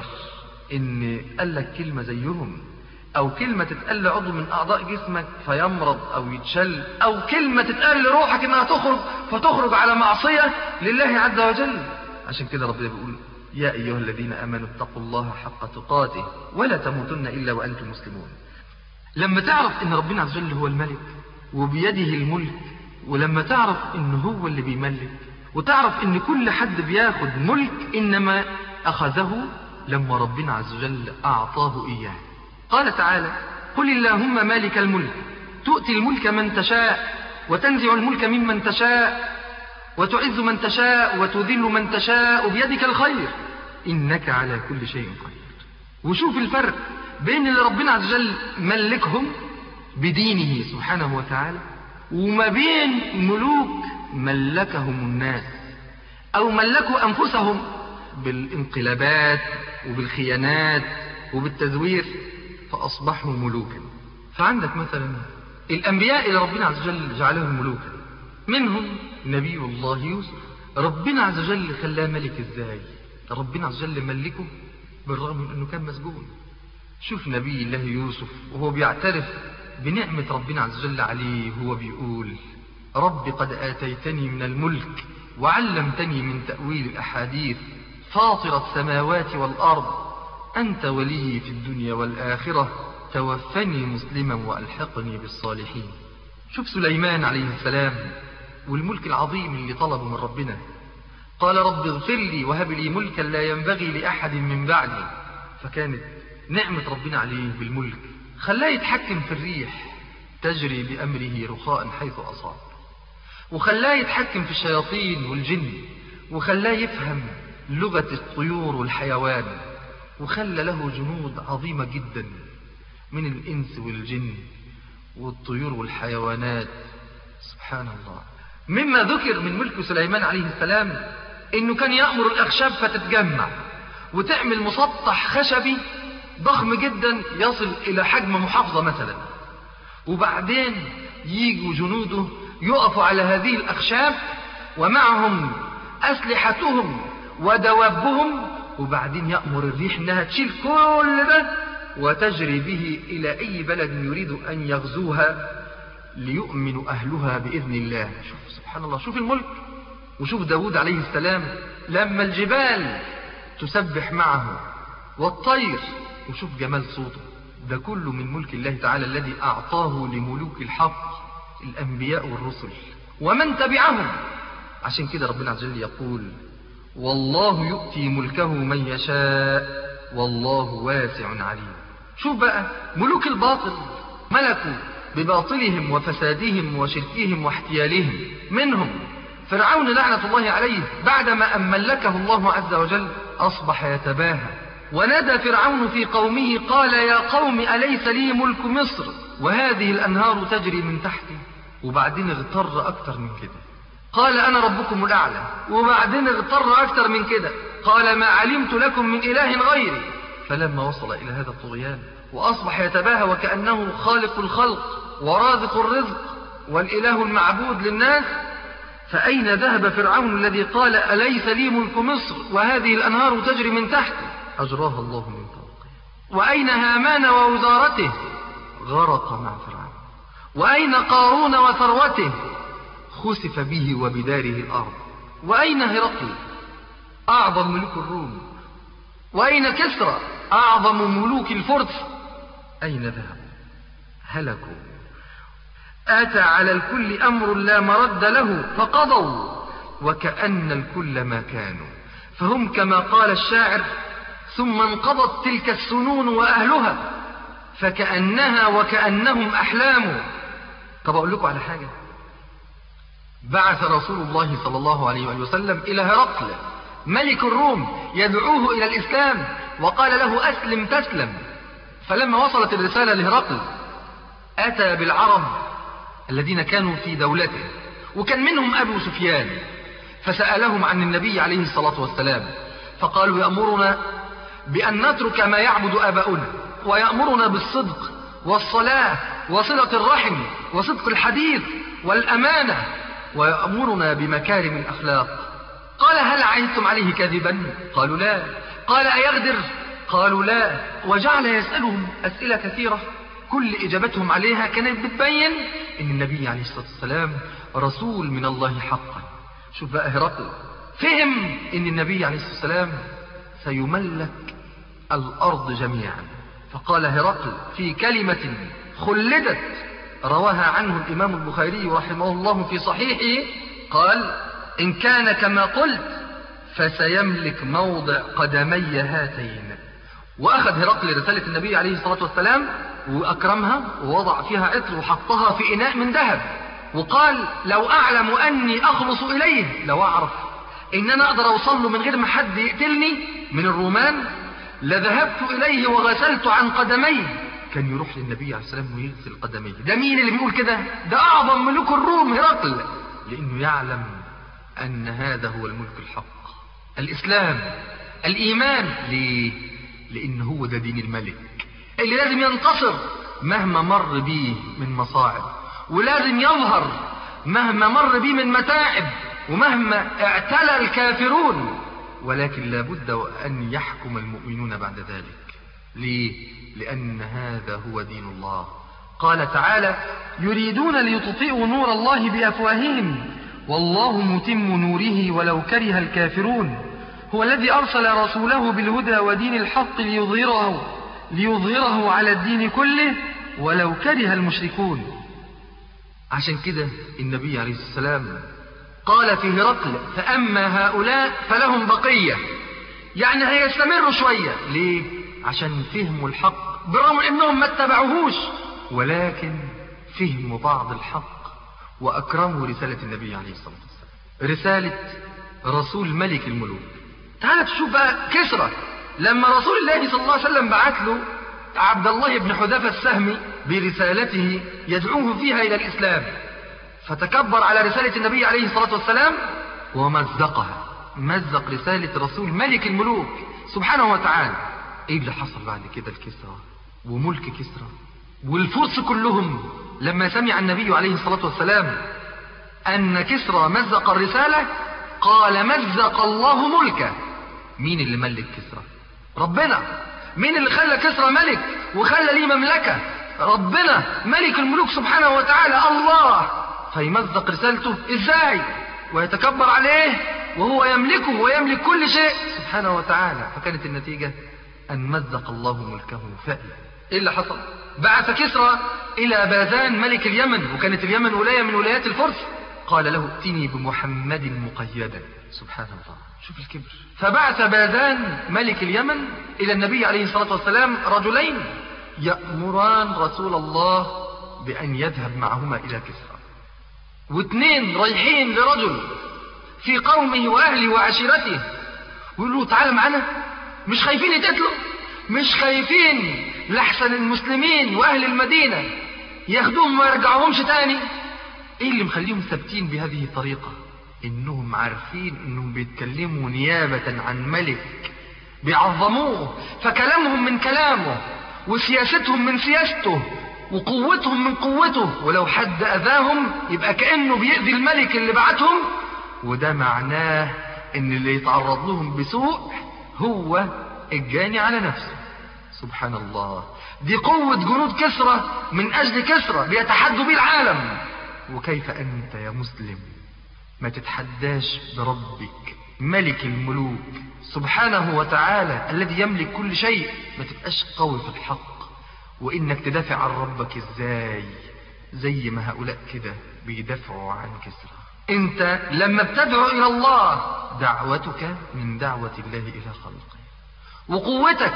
ان قال لك كلمة زيهم او كلمة تتقال لعضو من اعضاء جسمك فيمرض او يتشل او كلمة تتقال لروحك انها تخرج فتخرج على معصية لله عز وجل عشان كده ربنا بيقول يا ايها الذين امنوا اتقوا الله حق تقاته ولا تموتن الا وانتم مسلمون لما تعرف ان ربنا عز وجل هو الملك وبيده الملك ولما تعرف ان هو اللي بيملك وتعرف ان كل حد بياخد ملك انما اخذه لما ربنا عز وجل اعطاه اياه قال تعالى قل اللهم مالك الملك تؤتي الملك من تشاء وتنزع الملك ممن تشاء وتعز من تشاء وتذل من تشاء بيدك الخير انك على كل شيء قدير وشوف الفرق بين اللي ربنا عز وجل ملكهم بدينه سبحانه وتعالى وما بين ملوك ملكهم الناس او ملكوا انفسهم بالانقلابات وبالخيانات وبالتزوير فاصبحوا ملوكا فعندك مثلا الانبياء اللي ربنا عز وجل جعلهم ملوكا منهم نبي الله يوسف ربنا عز وجل خلاه ملك ازاي ربنا عز وجل ملكه بالرغم من انه كان مسجون شوف نبي الله يوسف وهو بيعترف بنعمة ربنا عز وجل عليه وهو بيقول رب قد آتيتني من الملك وعلمتني من تأويل الأحاديث فاطر السماوات والأرض أنت ولي في الدنيا والآخرة توفني مسلما وألحقني بالصالحين شوف سليمان عليه السلام والملك العظيم اللي طلبه من ربنا قال رب اغفر لي وهب لي ملكا لا ينبغي لأحد من بعدي فكانت نعمة ربنا عليه بالملك خلاه يتحكم في الريح تجري بأمره رخاء حيث أصاب وخلاه يتحكم في الشياطين والجن وخلاه يفهم لغة الطيور والحيوان وخلى له جنود عظيمة جدا من الإنس والجن والطيور والحيوانات سبحان الله مما ذكر من ملك سليمان عليه السلام انه كان يأمر الاخشاب فتتجمع وتعمل مسطح خشبي ضخم جدا يصل الى حجم محافظة مثلا وبعدين يجوا جنوده يقفوا على هذه الاخشاب ومعهم اسلحتهم ودوابهم وبعدين يأمر الريح انها تشيل كل ده وتجري به الى اي بلد يريد ان يغزوها ليؤمن أهلها بإذن الله شوف سبحان الله شوف الملك وشوف داود عليه السلام لما الجبال تسبح معه والطير وشوف جمال صوته ده كله من ملك الله تعالى الذي أعطاه لملوك الحق الأنبياء والرسل ومن تبعهم عشان كده ربنا عز وجل يقول والله يؤتي ملكه من يشاء والله واسع عليم شوف بقى ملوك الباطل ملكوا بباطلهم وفسادهم وشركهم واحتيالهم منهم فرعون لعنة الله عليه بعدما أن ملكه الله عز وجل أصبح يتباهى ونادى فرعون في قومه قال يا قوم أليس لي ملك مصر وهذه الأنهار تجري من تحتي وبعدين اغتر أكتر من كده قال أنا ربكم الأعلى وبعدين اغتر أكتر من كده قال ما علمت لكم من إله غيري فلما وصل إلى هذا الطغيان وأصبح يتباهى وكأنه خالق الخلق ورازق الرزق والإله المعبود للناس فأين ذهب فرعون الذي قال أليس لي ملك مصر وهذه الأنهار تجري من تحتي أجراها الله من فوقه وأين هامان ووزارته غرق مع فرعون وأين قارون وثروته خسف به وبداره الأرض وأين هرقل أعظم ملوك الروم وأين كسرى أعظم ملوك الفرس أين ذهبوا هلكوا أتى على الكل أمر لا مرد له فقضوا وكأن الكل ما كانوا فهم كما قال الشاعر ثم انقضت تلك السنون وأهلها فكأنها وكأنهم أحلام طب أقول لكم على حاجة بعث رسول الله صلى الله عليه وآله وسلم إلى هرقل ملك الروم يدعوه إلى الإسلام وقال له أسلم تسلم فلما وصلت الرسالة لهرقل أتى بالعرب الذين كانوا في دولته وكان منهم أبو سفيان فسألهم عن النبي عليه الصلاة والسلام فقالوا يأمرنا بأن نترك ما يعبد آباؤنا ويأمرنا بالصدق والصلاة وصلة الرحم وصدق الحديث والأمانة ويأمرنا بمكارم الأخلاق قال هل عينتم عليه كذبا قالوا لا قال أيغدر قالوا لا وجعل يسألهم أسئلة كثيرة كل إجابتهم عليها كانت بتبين إن النبي عليه الصلاة والسلام رسول من الله حقا شوف بقى هرقل فهم إن النبي عليه الصلاة والسلام سيملك الأرض جميعا فقال هرقل في كلمة خلدت رواها عنه الإمام البخاري رحمه الله في صحيحه قال إن كان كما قلت فسيملك موضع قدمي هاتين وأخذ هرقل رسالة النبي عليه الصلاة والسلام وأكرمها ووضع فيها عطر وحطها في إناء من ذهب وقال لو أعلم أني أخلص إليه لو أعرف إن أنا أقدر أوصل له من غير ما حد يقتلني من الرومان لذهبت إليه وغسلت عن قدميه كان يروح للنبي عليه السلام ويغسل قدميه ده مين اللي بيقول كده ده أعظم ملوك الروم هرقل لأنه يعلم أن هذا هو الملك الحق الإسلام الإيمان ليه لأن هو ده دين الملك اللي لازم ينتصر مهما مر بيه من مصاعب ولازم يظهر مهما مر بيه من متاعب ومهما اعتلى الكافرون ولكن لابد أن يحكم المؤمنون بعد ذلك ليه؟ لأن هذا هو دين الله قال تعالى يريدون ليطفئوا نور الله بأفواههم والله متم نوره ولو كره الكافرون هو الذي أرسل رسوله بالهدى ودين الحق ليظهره ليظهره على الدين كله ولو كره المشركون عشان كده النبي عليه السلام قال في هرقل فأما هؤلاء فلهم بقية يعني هيستمروا شوية ليه؟ عشان فهموا الحق برغم انهم ما اتبعوهوش ولكن فهموا بعض الحق وأكرموا رسالة النبي عليه الصلاة والسلام رسالة رسول ملك الملوك تعال تشوف بقى كسرى لما رسول الله صلى الله عليه وسلم بعت له عبد الله بن حذافة السهمي برسالته يدعوه فيها إلى الإسلام فتكبر على رسالة النبي عليه الصلاة والسلام ومزقها مزق رسالة رسول ملك الملوك سبحانه وتعالى ايه اللي حصل بعد كده الكسرى وملك كسرى والفرس كلهم لما سمع النبي عليه الصلاة والسلام أن كسرى مزق الرسالة قال مزق الله ملكه مين اللي ملك كسرى ربنا مين اللي خلى كسرى ملك وخلى ليه مملكة ربنا ملك الملوك سبحانه وتعالى الله فيمزق رسالته ازاي ويتكبر عليه وهو يملكه ويملك كل شيء سبحانه وتعالى فكانت النتيجة أن مزق الله ملكه فعلا إيه اللي حصل بعث كسرى إلى باذان ملك اليمن وكانت اليمن ولاية من ولايات الفرس قال له ائتني بمحمد مقيدا سبحان الله شوف الكبر فبعث باذان ملك اليمن إلى النبي عليه الصلاة والسلام رجلين يأمران رسول الله بأن يذهب معهما إلى كسرى واثنين رايحين لرجل في قومه وأهله وعشيرته ويقولوا تعالى معنا مش خايفين يتقتلوا مش خايفين لحسن المسلمين وأهل المدينة ياخدوهم وما يرجعوهمش تاني ايه اللي مخليهم ثابتين بهذه الطريقة انهم عارفين انهم بيتكلموا نيابة عن ملك بيعظموه فكلامهم من كلامه وسياستهم من سياسته وقوتهم من قوته ولو حد اذاهم يبقى كأنه بيأذي الملك اللي بعتهم وده معناه ان اللي يتعرض لهم بسوء هو الجاني على نفسه سبحان الله دي قوة جنود كسرى من أجل كسرى بيتحدوا بيه العالم وكيف أنت يا مسلم ما تتحداش بربك ملك الملوك سبحانه وتعالى الذي يملك كل شيء ما تبقاش قوي في الحق وإنك تدافع عن ربك إزاي زي ما هؤلاء كده بيدافعوا عن كسرى انت لما بتدعو إلى الله دعوتك من دعوة الله إلى خلقه وقوتك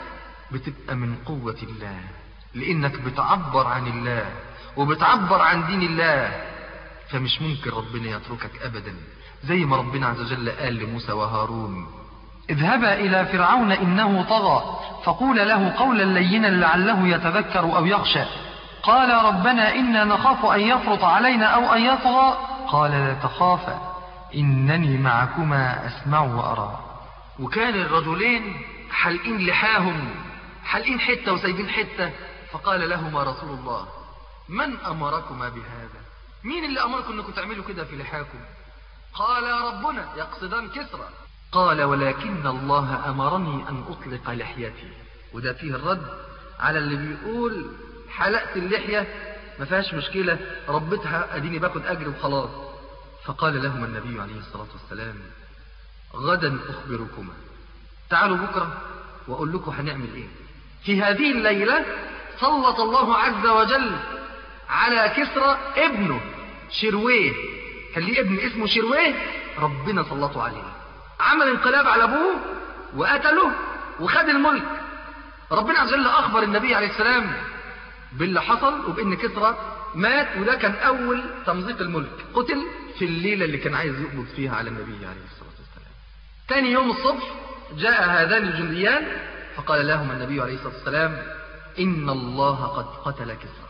بتبقى من قوة الله لأنك بتعبر عن الله وبتعبر عن دين الله فمش ممكن ربنا يتركك أبدا زي ما ربنا عز وجل قال لموسى وهارون اذهبا إلى فرعون إنه طغى فقول له قولا لينا لعله يتذكر أو يخشى قال ربنا إنا نخاف أن يفرط علينا أو أن يطغى قال لا تخافا إنني معكما أسمع وأرى وكان الرجلين حلقين لحاهم حلقين حتة وسايبين حتة فقال لهما رسول الله من أمركما بهذا مين اللي أمركم أنكم تعملوا كده في لحاكم قال ربنا يقصدان كسرى قال ولكن الله أمرني أن أطلق لحيتي وده فيه الرد على اللي بيقول حلقت اللحية ما فيهاش مشكلة ربتها أديني باخد أجر وخلاص فقال لهما النبي عليه الصلاة والسلام غدا أخبركما تعالوا بكرة وأقول لكم هنعمل إيه في هذه الليلة سلط الله عز وجل على كسرى ابنه شرويه كان ليه ابن اسمه شرويه ربنا سلطه عليه عمل انقلاب على ابوه وقتله وخد الملك ربنا عز وجل اخبر النبي عليه السلام باللي حصل وبان كسرى مات وده كان اول تمزيق الملك قتل في الليله اللي كان عايز يقبض فيها على النبي عليه الصلاه والسلام تاني يوم الصبح جاء هذان الجنديان فقال لهما النبي عليه الصلاه والسلام ان الله قد قتل كسرى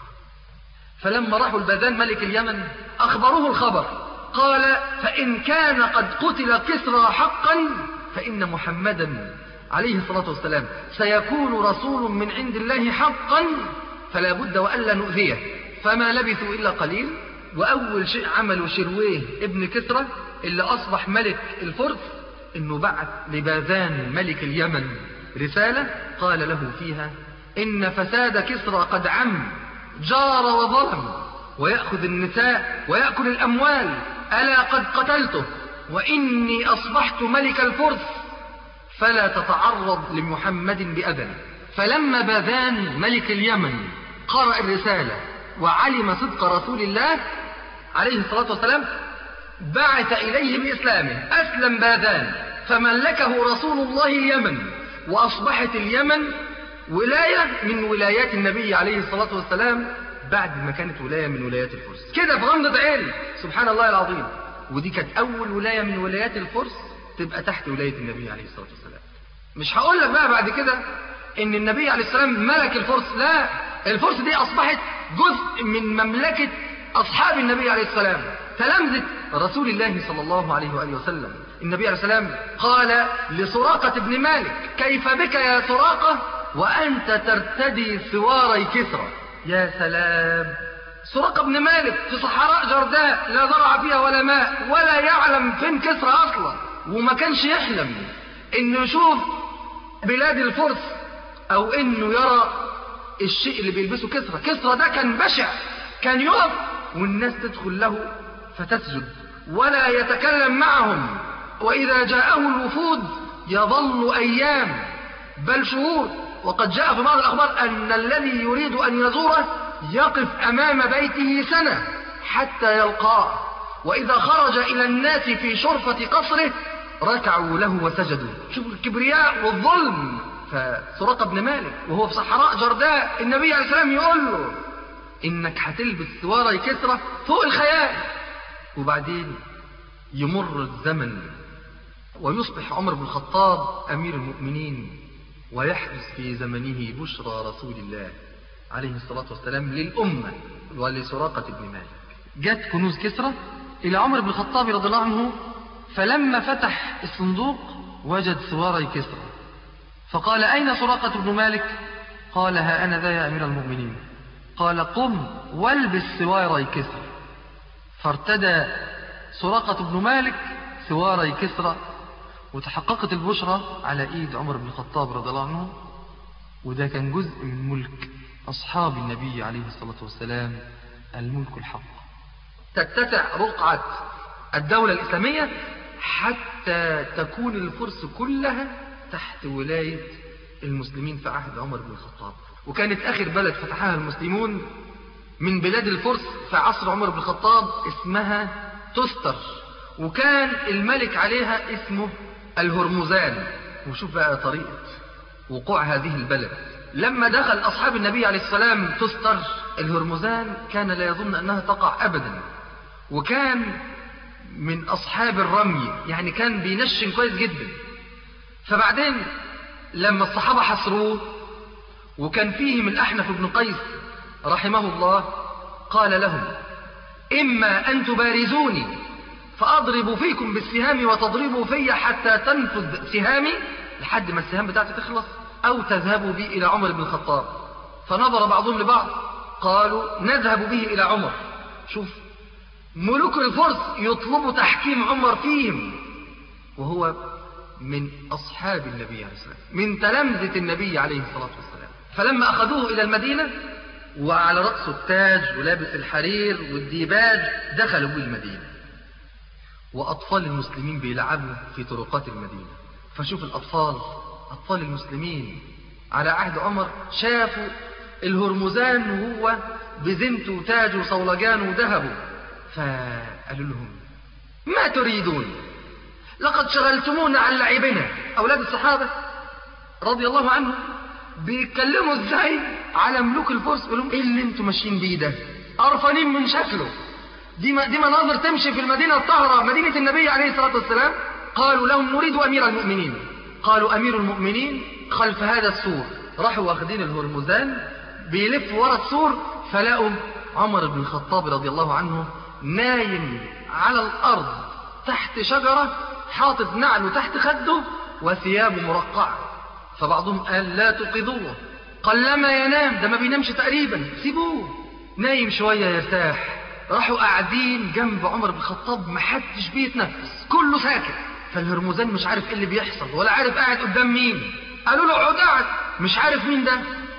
فلما راحوا الباذان ملك اليمن أخبروه الخبر قال فإن كان قد قتل كسرى حقا فإن محمدا عليه الصلاة والسلام سيكون رسول من عند الله حقا فلا بد وألا نؤذيه فما لبثوا إلا قليل وأول شيء عملوا شرويه ابن كسرى اللي أصبح ملك الفرس إنه بعث لباذان ملك اليمن رسالة قال له فيها إن فساد كسرى قد عم جار وظلم ويأخذ النساء ويأكل الأموال ألا قد قتلته وإني أصبحت ملك الفرس فلا تتعرض لمحمد بأذى فلما باذان ملك اليمن قرأ الرسالة وعلم صدق رسول الله عليه الصلاة والسلام بعث إليه بإسلامه أسلم باذان فملكه رسول الله اليمن وأصبحت اليمن ولاية من ولايات النبي عليه الصلاة والسلام بعد ما كانت ولاية من ولايات الفرس كده في غمضة عين سبحان الله العظيم ودي كانت أول ولاية من ولايات الفرس تبقى تحت ولاية النبي عليه الصلاة والسلام مش هقول لك بقى بعد كده ان النبي عليه السلام ملك الفرس لا الفرس دي اصبحت جزء من مملكة اصحاب النبي عليه السلام تلامذة رسول الله صلى الله عليه وآله وسلم النبي عليه السلام قال لسراقة بن مالك كيف بك يا سراقة وأنت ترتدي ثواري كسرى يا سلام سراقة بن مالك في صحراء جرداء لا زرع فيها ولا ماء ولا يعلم فين كسرى أصلا وما كانش يحلم إنه يشوف بلاد الفرس أو إنه يرى الشيء اللي بيلبسه كسرى كسرى ده كان بشع كان يقف والناس تدخل له فتسجد ولا يتكلم معهم وإذا جاءه الوفود يظل أيام بل شهور وقد جاء في بعض الأخبار أن الذي يريد أن يزوره يقف أمام بيته سنة حتى يلقاه وإذا خرج إلى الناس في شرفة قصره ركعوا له وسجدوا شوفوا الكبرياء والظلم فسراقة بن مالك وهو في صحراء جرداء النبي عليه السلام يقول له إنك هتلبس سواري كسرى فوق الخيال وبعدين يمر الزمن ويصبح عمر بن الخطاب أمير المؤمنين ويحدث في زمنه بشرى رسول الله عليه الصلاة والسلام للأمة ولسراقة بن مالك جت كنوز كسرى إلى عمر بن الخطاب رضي الله عنه فلما فتح الصندوق وجد سواري كسرى فقال أين سراقة بن مالك قال ها أنا ذا يا أمير المؤمنين قال قم والبس سواري كسرى فارتدى سراقة بن مالك سواري كسرى وتحققت البشرى على ايد عمر بن الخطاب رضي الله عنه وده كان جزء من ملك اصحاب النبي عليه الصلاه والسلام الملك الحق تتسع رقعه الدوله الاسلاميه حتى تكون الفرس كلها تحت ولايه المسلمين في عهد عمر بن الخطاب وكانت اخر بلد فتحها المسلمون من بلاد الفرس في عصر عمر بن الخطاب اسمها تستر وكان الملك عليها اسمه الهرمزان وشوف بقى طريقة وقوع هذه البلد لما دخل أصحاب النبي عليه السلام تستر الهرمزان كان لا يظن أنها تقع أبدا وكان من أصحاب الرمي يعني كان بينشن كويس جدا فبعدين لما الصحابة حصروه وكان فيهم الأحنف بن قيس رحمه الله قال لهم إما أن تبارزوني فأضرب فيكم بالسهام وتضربوا في حتى تنفذ سهامي لحد ما السهام بتاعتي تخلص أو تذهبوا بي إلى عمر بن الخطاب فنظر بعضهم لبعض قالوا نذهب به إلى عمر شوف ملوك الفرس يطلبوا تحكيم عمر فيهم وهو من أصحاب النبي عليه الصلاة والسلام من تلامذة النبي عليه الصلاة والسلام فلما أخذوه إلى المدينة وعلى رأسه التاج ولابس الحرير والديباج دخلوا به المدينة وأطفال المسلمين بيلعبوا في طرقات المدينة فشوف الأطفال أطفال المسلمين على عهد عمر شافوا الهرمزان وهو بزنته وتاجه وصولجانه وذهبه فقالوا لهم ما تريدون لقد شغلتمونا عن لعبنا أولاد الصحابة رضي الله عنهم بيتكلموا ازاي على ملوك الفرس يقول لهم ايه اللي انتوا ماشيين بيه ده قرفانين من شكله دي ما دي مناظر تمشي في المدينه الطاهره مدينه النبي عليه الصلاه والسلام قالوا لهم نريد امير المؤمنين قالوا امير المؤمنين خلف هذا السور راحوا واخدين الهرمزان بيلفوا ورا السور فلقوا عمر بن الخطاب رضي الله عنه نايم على الارض تحت شجره حاطط نعله تحت خده وثيابه مرقعه فبعضهم قال لا توقظوه قلما ينام ده ما بينامش تقريبا سيبوه نايم شوية يرتاح راحوا قاعدين جنب عمر بن الخطاب ما حدش بيتنفس كله ساكت فالهرمزان مش عارف ايه اللي بيحصل ولا عارف قاعد قدام مين قالوا له اقعد قاعد مش عارف مين ده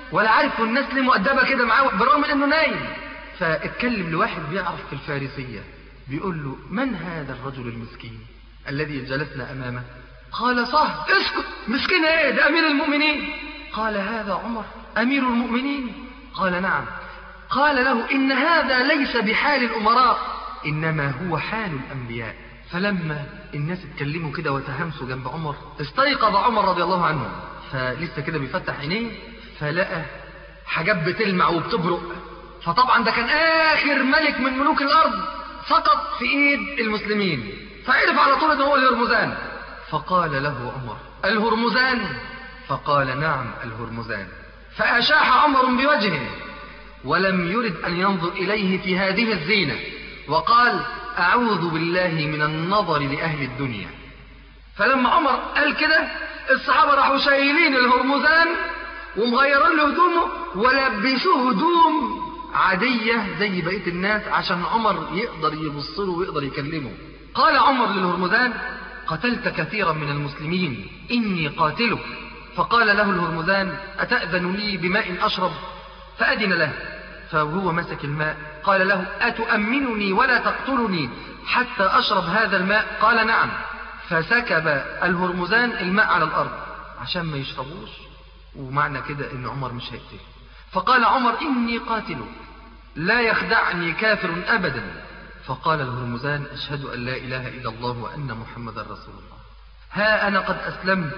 ولا عارف الناس ليه مؤدبة كده معاه بالرغم من انه نايم فاتكلم لواحد بيعرف في الفارسية بيقول له من هذا الرجل المسكين الذي جلسنا امامه قال صح اسكت مسكين ايه ده امير المؤمنين قال هذا عمر امير المؤمنين قال نعم قال له ان هذا ليس بحال الامراء انما هو حال الانبياء فلما الناس اتكلموا كده وتهمسوا جنب عمر استيقظ عمر رضي الله عنه فلسه كده بيفتح عينيه فلقى حاجات بتلمع وبتبرق فطبعا ده كان اخر ملك من ملوك الارض سقط في ايد المسلمين فعرف على طول ان هو الهرمزان فقال له عمر الهرمزان فقال نعم الهرمزان فاشاح عمر بوجهه ولم يرد ان ينظر اليه في هذه الزينه وقال اعوذ بالله من النظر لاهل الدنيا فلما عمر قال كده الصحابه راحوا شايلين الهرمزان ومغيرين له هدومه ولبسوه هدوم عادية زي بقية الناس عشان عمر يقدر يبص له ويقدر يكلمه قال عمر للهرمزان قتلت كثيرا من المسلمين إني قاتلك فقال له الهرمزان أتأذن لي بماء أشرب فأذن له فهو مسك الماء قال له أتؤمنني ولا تقتلني حتى أشرب هذا الماء قال نعم فسكب الهرمزان الماء على الأرض عشان ما يشربوش ومعنى كده ان عمر مش هيقتله فقال عمر اني قاتلك لا يخدعني كافر ابدا فقال الهرمزان اشهد ان لا اله الا الله وان محمدا رسول الله ها انا قد اسلمت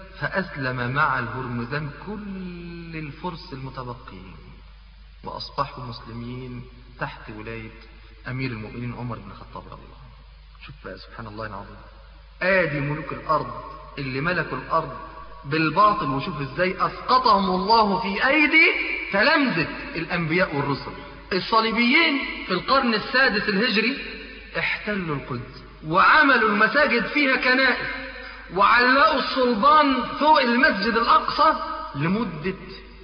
فاسلم مع الهرمزان كل الفرس المتبقين واصبحوا مسلمين تحت ولايه امير المؤمنين عمر بن الخطاب رضي الله عنه شوف بقى سبحان الله العظيم ادي ملوك الارض اللي ملكوا الارض بالباطل وشوف ازاي اسقطهم الله في ايدي تلامذة الانبياء والرسل الصليبيين في القرن السادس الهجري احتلوا القدس وعملوا المساجد فيها كنائس وعلقوا الصلبان فوق المسجد الاقصى لمدة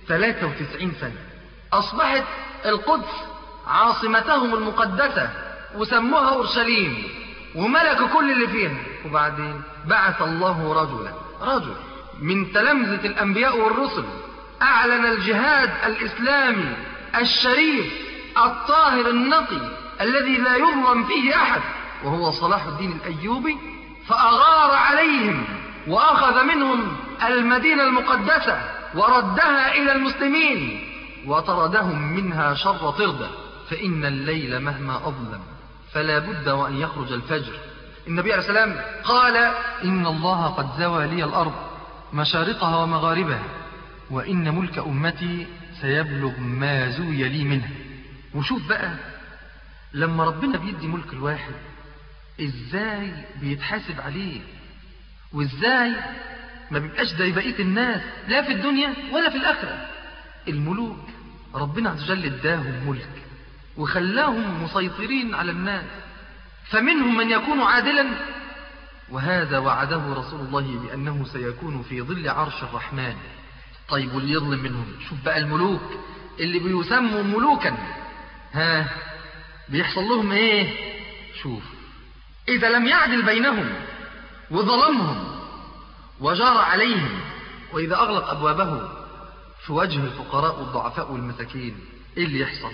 93 سنة اصبحت القدس عاصمتهم المقدسة وسموها اورشليم وملكوا كل اللي فيها وبعدين بعث الله رجلا رجل من تلامذة الأنبياء والرسل أعلن الجهاد الإسلامي الشريف الطاهر النقي الذي لا يظلم فيه أحد وهو صلاح الدين الأيوبي فأغار عليهم وأخذ منهم المدينة المقدسة وردها إلى المسلمين وطردهم منها شر طردة فإن الليل مهما أظلم فلا بد وأن يخرج الفجر النبي عليه السلام قال إن الله قد زوى لي الأرض مشارقها ومغاربها وإن ملك أمتي سيبلغ ما زوي لي منه وشوف بقى لما ربنا بيدي ملك الواحد ازاي بيتحاسب عليه وازاي ما بيبقاش زي بقية الناس لا في الدنيا ولا في الآخرة الملوك ربنا عز وجل اداهم ملك وخلاهم مسيطرين على الناس فمنهم من يكون عادلا وهذا وعده رسول الله بأنه سيكون في ظل عرش الرحمن طيب واللي يظلم منهم شوف بقى الملوك اللي بيسموا ملوكا ها بيحصل لهم ايه شوف إذا لم يعدل بينهم وظلمهم وجار عليهم وإذا أغلق أبوابه في وجه الفقراء والضعفاء والمساكين إيه اللي يحصل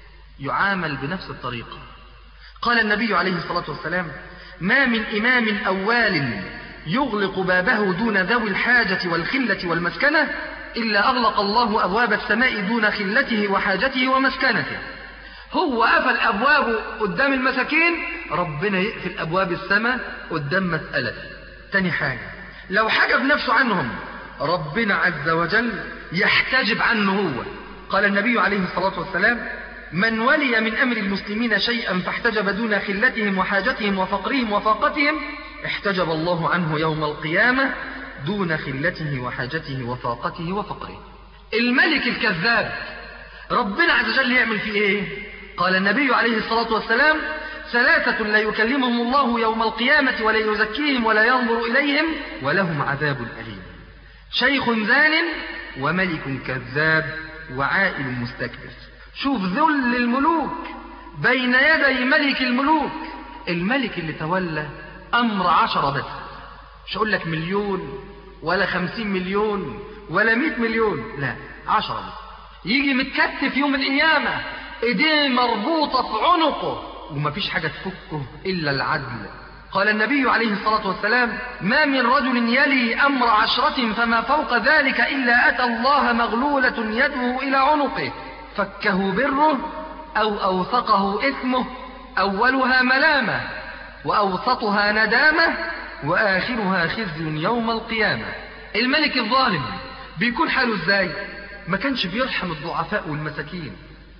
يعامل بنفس الطريقة قال النبي عليه الصلاة والسلام ما من إمام أوال يغلق بابه دون ذوي الحاجة والخلة والمسكنة إلا أغلق الله أبواب السماء دون خلته وحاجته ومسكنته هو قفل أبوابه قدام المساكين ربنا يقفل أبواب السماء قدام مسألته تاني حاجة لو حجب نفسه عنهم ربنا عز وجل يحتجب عنه هو قال النبي عليه الصلاة والسلام من ولي من أمر المسلمين شيئا فاحتجب دون خلتهم وحاجتهم وفقرهم وفاقتهم احتجب الله عنه يوم القيامة دون خلته وحاجته وفاقته وفقره الملك الكذاب ربنا عز وجل يعمل فيه ايه قال النبي عليه الصلاة والسلام ثلاثة لا يكلمهم الله يوم القيامة ولا يزكيهم ولا ينظر إليهم ولهم عذاب أليم شيخ زان وملك كذاب وعائل مستكبر شوف ذل الملوك بين يدي ملك الملوك الملك اللي تولى أمر عشرة بس مش أقول لك مليون ولا خمسين مليون ولا مئة مليون لا عشرة بس يجي متكتف يوم القيامة ايديه مربوطة في عنقه ومفيش حاجة تفكه إلا العدل قال النبي عليه الصلاة والسلام ما من رجل يلي أمر عشرة فما فوق ذلك إلا أتى الله مغلولة يده إلى عنقه فكه بره أو أوثقه إثمه أولها ملامة وأوسطها ندامة وآخرها خزي يوم القيامة الملك الظالم بيكون حاله ازاي ما كانش بيرحم الضعفاء والمساكين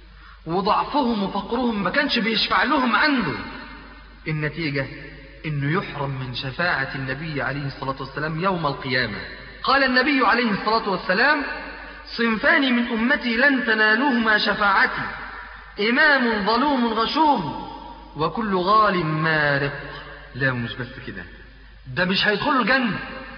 وضعفهم وفقرهم ما كانش بيشفع لهم عنده النتيجة انه يحرم من شفاعة النبي عليه الصلاة والسلام يوم القيامة قال النبي عليه الصلاة والسلام صنفان من أمتي لن تنالوهما شفاعتي إمام ظلوم غشوم وكل غال مارق لا مش بس كده ده مش هيدخلوا الجنة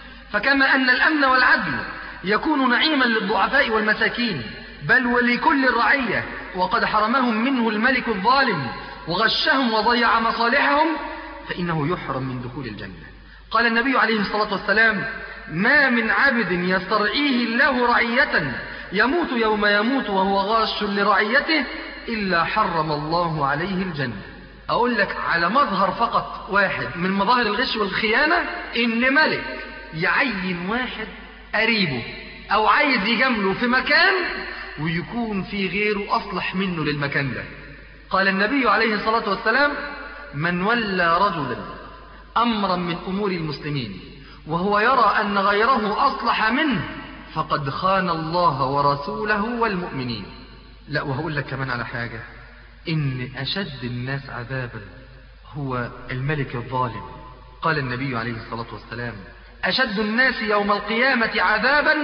فكما أن الأمن والعدل يكون نعيما للضعفاء والمساكين بل ولكل الرعية وقد حرمهم منه الملك الظالم وغشهم وضيع مصالحهم فإنه يحرم من دخول الجنة قال النبي عليه الصلاة والسلام ما من عبد يسترعيه الله رعية يموت يوم يموت وهو غاش لرعيته إلا حرم الله عليه الجنة أقول لك على مظهر فقط واحد من مظاهر الغش والخيانة إن ملك يعين واحد قريبه أو عايز يجامله في مكان ويكون في غيره أصلح منه للمكان ده قال النبي عليه الصلاة والسلام من ولى رجلا أمرا من أمور المسلمين وهو يرى أن غيره أصلح منه فقد خان الله ورسوله والمؤمنين لا وهقول لك كمان على حاجة إن أشد الناس عذابا هو الملك الظالم قال النبي عليه الصلاة والسلام أشد الناس يوم القيامة عذابا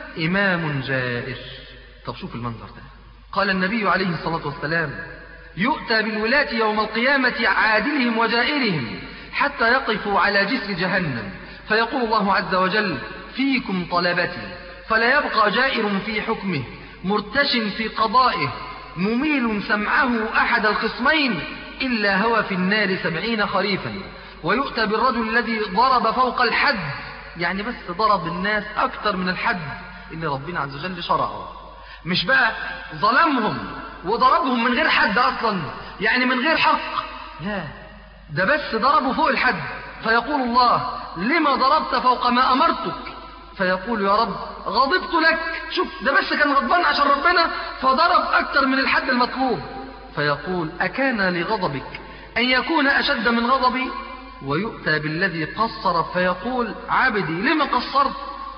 إمام جائر طب شوف المنظر ده قال النبي عليه الصلاة والسلام يؤتى بالولاة يوم القيامة عادلهم وجائرهم حتى يقفوا على جسر جهنم فيقول الله عز وجل فيكم طلبتي فلا يبقى جائر في حكمه مرتش في قضائه مميل سمعه أحد الخصمين إلا هو في النار سبعين خريفا ويؤتى بالرجل الذي ضرب فوق الحد يعني بس ضرب الناس أكثر من الحد اللي ربنا عز وجل شرعه مش بقى ظلمهم وضربهم من غير حد أصلا يعني من غير حق لا ده بس ضربوا فوق الحد فيقول الله لما ضربت فوق ما أمرتك فيقول يا رب غضبت لك شوف ده بس كان غضبان عشان ربنا فضرب أكتر من الحد المطلوب فيقول أكان لغضبك أن يكون أشد من غضبي ويؤتى بالذي قصر فيقول عبدي لما قصرت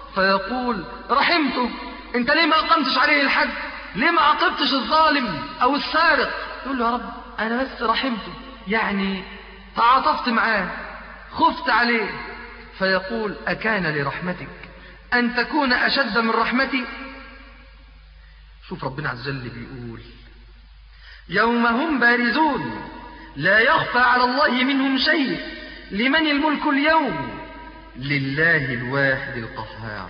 فيقول رحمته انت ليه ما أقمتش عليه الحد ليه ما عاقبتش الظالم أو السارق يقول له يا رب أنا بس رحمته يعني تعاطفت معاه خفت عليه فيقول أكان لرحمتك أن تكون أشد من رحمتي شوف ربنا عز وجل بيقول يوم هم بارزون لا يخفى على الله منهم شيء لمن الملك اليوم لله الواحد القهار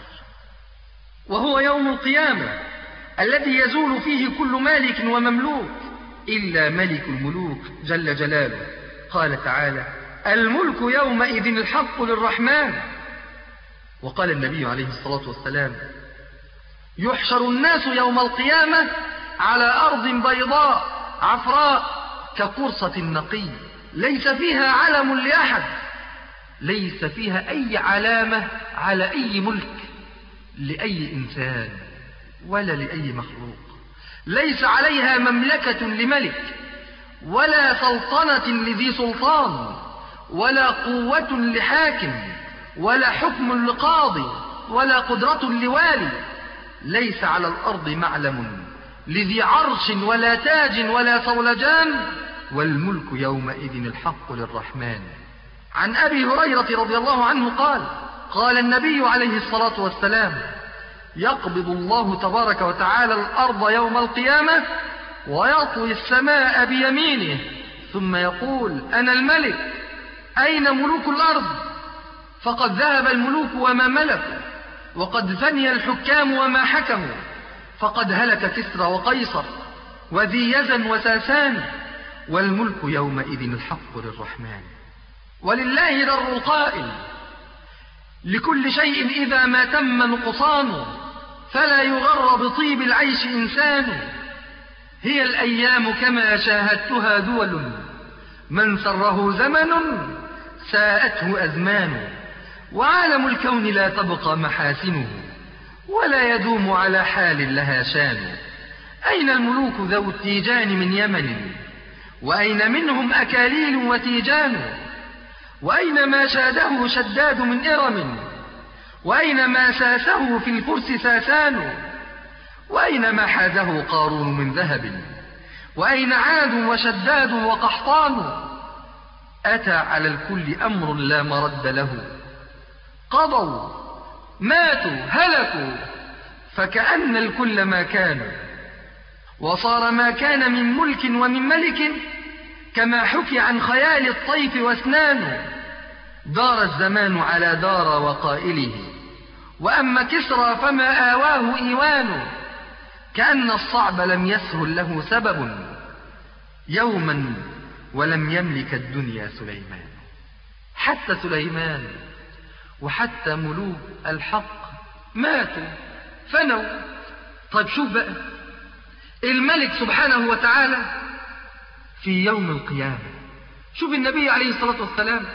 وهو يوم القيامة الذي يزول فيه كل مالك ومملوك إلا ملك الملوك جل جلاله قال تعالى الملك يومئذ الحق للرحمن وقال النبي عليه الصلاة والسلام يحشر الناس يوم القيامة على أرض بيضاء عفراء كقرصة نقي ليس فيها علم لأحد ليس فيها أي علامة على أي ملك لأي إنسان ولا لأي مخلوق ليس عليها مملكة لملك ولا سلطنة لذي سلطان ولا قوة لحاكم ولا حكم لقاضي ولا قدرة لوالي ليس على الأرض معلم لذي عرش ولا تاج ولا صولجان والملك يومئذ الحق للرحمن عن أبي هريرة رضي الله عنه قال قال النبي عليه الصلاة والسلام يقبض الله تبارك وتعالى الأرض يوم القيامة ويطوي السماء بيمينه ثم يقول أنا الملك أين ملوك الأرض فقد ذهب الملوك وما ملكوا وقد فني الحكام وما حكموا فقد هلك كسرى وقيصر وذي يزن وساسان والملك يومئذ الحق للرحمن ولله در القائل لكل شيء إذا ما تم نقصانه فلا يغر بطيب العيش إنسان هي الأيام كما شاهدتها دول من سره زمن ساءته أزمان وعالم الكون لا تبقى محاسنه ولا يدوم على حال لها شان أين الملوك ذو التيجان من يمن وأين منهم أكاليل وتيجان وأين ما شاده شداد من إرم وأين ما ساسه في الفرس ساسان وأين ما حازه قارون من ذهب وأين عاد وشداد وقحطان أتى على الكل أمر لا مرد له قضوا ماتوا هلكوا فكأن الكل ما كانوا وصار ما كان من ملك ومن ملك كما حكي عن خيال الطيف واسنان دار الزمان على دار وقائله وأما كسرى فما آواه إيوان كأن الصعب لم يسهل له سبب يوما ولم يملك الدنيا سليمان حتى سليمان وحتى ملوك الحق ماتوا فنوا طيب شوف بقى الملك سبحانه وتعالى في يوم القيامة شوف النبي عليه الصلاة والسلام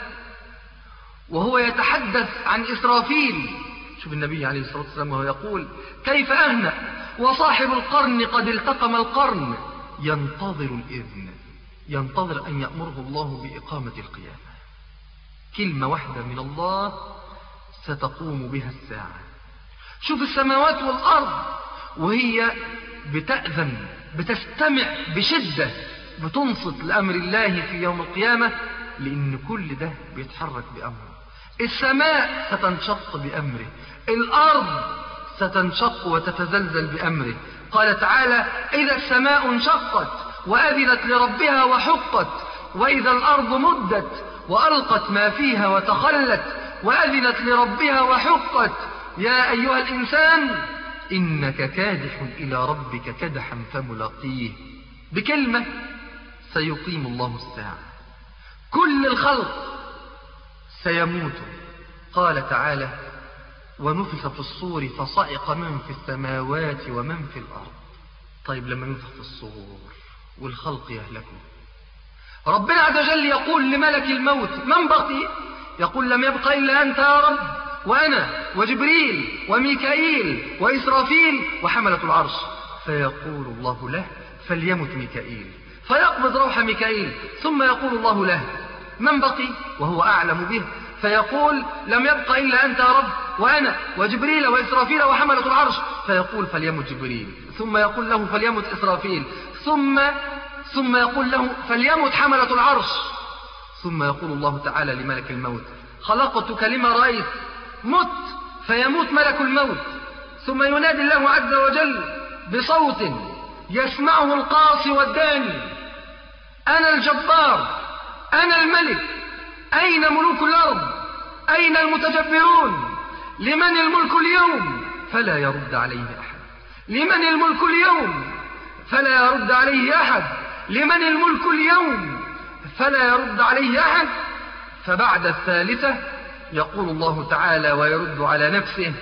وهو يتحدث عن إسرافيل شوف النبي عليه الصلاة والسلام وهو يقول كيف أهنأ وصاحب القرن قد التقم القرن ينتظر الإذن ينتظر أن يأمره الله بإقامة القيامة كلمة واحدة من الله ستقوم بها الساعة شوف السماوات والأرض وهي بتأذن بتستمع بشدة بتنصت لأمر الله في يوم القيامة لأن كل ده بيتحرك بأمره السماء ستنشق بأمره الأرض ستنشق وتتزلزل بأمره قال تعالى إذا السماء انشقت وأذنت لربها وحقت وإذا الأرض مدت وألقت ما فيها وتخلت وأذنت لربها وحقت يا أيها الإنسان إنك كادح إلى ربك كدحا فملاقيه بكلمة سيقيم الله الساعة كل الخلق سيموت قال تعالى ونفخ في الصور فصعق من في السماوات ومن في الأرض طيب لما ينفخ في الصور والخلق يهلكوا ربنا عز وجل يقول لملك الموت من بقي يقول لم يبق إلا أنت يا رب وأنا وجبريل وميكائيل وإسرافيل وحملة العرش فيقول الله له فليمت ميكائيل فيقبض روح ميكائيل ثم يقول الله له من بقي وهو أعلم به فيقول لم يبق إلا أنت يا رب وأنا وجبريل وإسرافيل وحملة العرش فيقول فليمت جبريل ثم يقول له فليمت إسرافيل ثم ثم يقول له فليمت حملة العرش ثم يقول الله تعالى لملك الموت خلقتك لما رأيت مت فيموت ملك الموت ثم ينادي الله عز وجل بصوت يسمعه القاصي والداني أنا الجبار أنا الملك أين ملوك الأرض أين المتجبرون لمن الملك اليوم فلا يرد عليه أحد لمن الملك اليوم فلا يرد عليه أحد لمن الملك اليوم فلا يرد عليه أحد فبعد الثالثة يقول الله تعالى ويرد على نفسه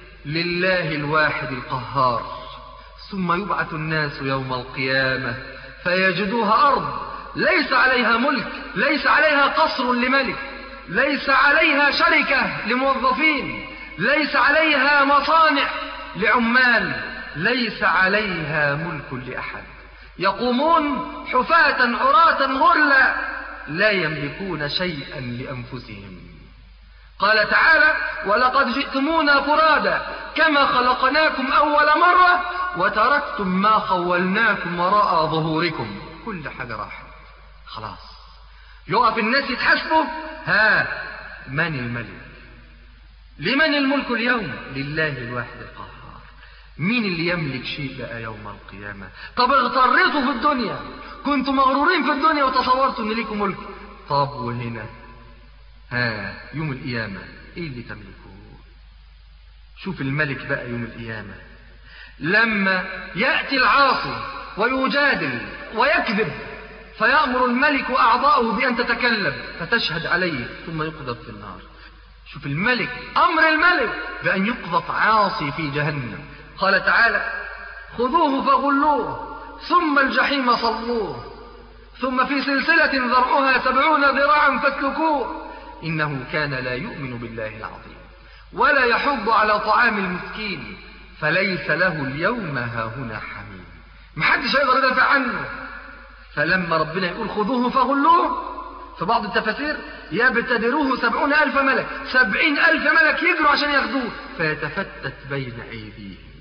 لله الواحد القهار ثم يبعث الناس يوم القيامة فيجدوها أرض ليس عليها ملك ليس عليها قصر لملك ليس عليها شركة لموظفين ليس عليها مصانع لعمال ليس عليها ملك لأحد يقومون حفاة عراة غرلا لا يملكون شيئا لأنفسهم قال تعالى ولقد جئتمونا فرادا كما خلقناكم أول مرة وتركتم ما خولناكم وراء ظهوركم كل حاجة راحت خلاص يقف الناس يتحاسبوا ها من الملك لمن الملك اليوم لله الواحد القهار مين اللي يملك شيء بقى يوم القيامة طب اغتريتوا في الدنيا كنتوا مغرورين في الدنيا وتصورتوا ان ليكم ملك طب وهنا ها يوم القيامة ايه اللي تملكوه شوف الملك بقى يوم القيامة لما يأتي العاصي ويجادل ويكذب فيأمر الملك أعضاؤه بأن تتكلم فتشهد عليه ثم يقذف في النار شوف الملك أمر الملك بأن يقذف عاصي في جهنم قال تعالى خذوه فغلوه ثم الجحيم صلوه ثم في سلسلة ذرعها سبعون ذراعا فاسلكوه إنه كان لا يؤمن بالله العظيم ولا يحض على طعام المسكين فليس له اليوم هاهنا حميم محدش يقدر يدافع عنه فلما ربنا يقول خذوه فغلوه في بعض التفاسير يبتدروه سبعون ألف ملك سبعين ألف ملك يجروا عشان ياخدوه فيتفتت بين أيديهم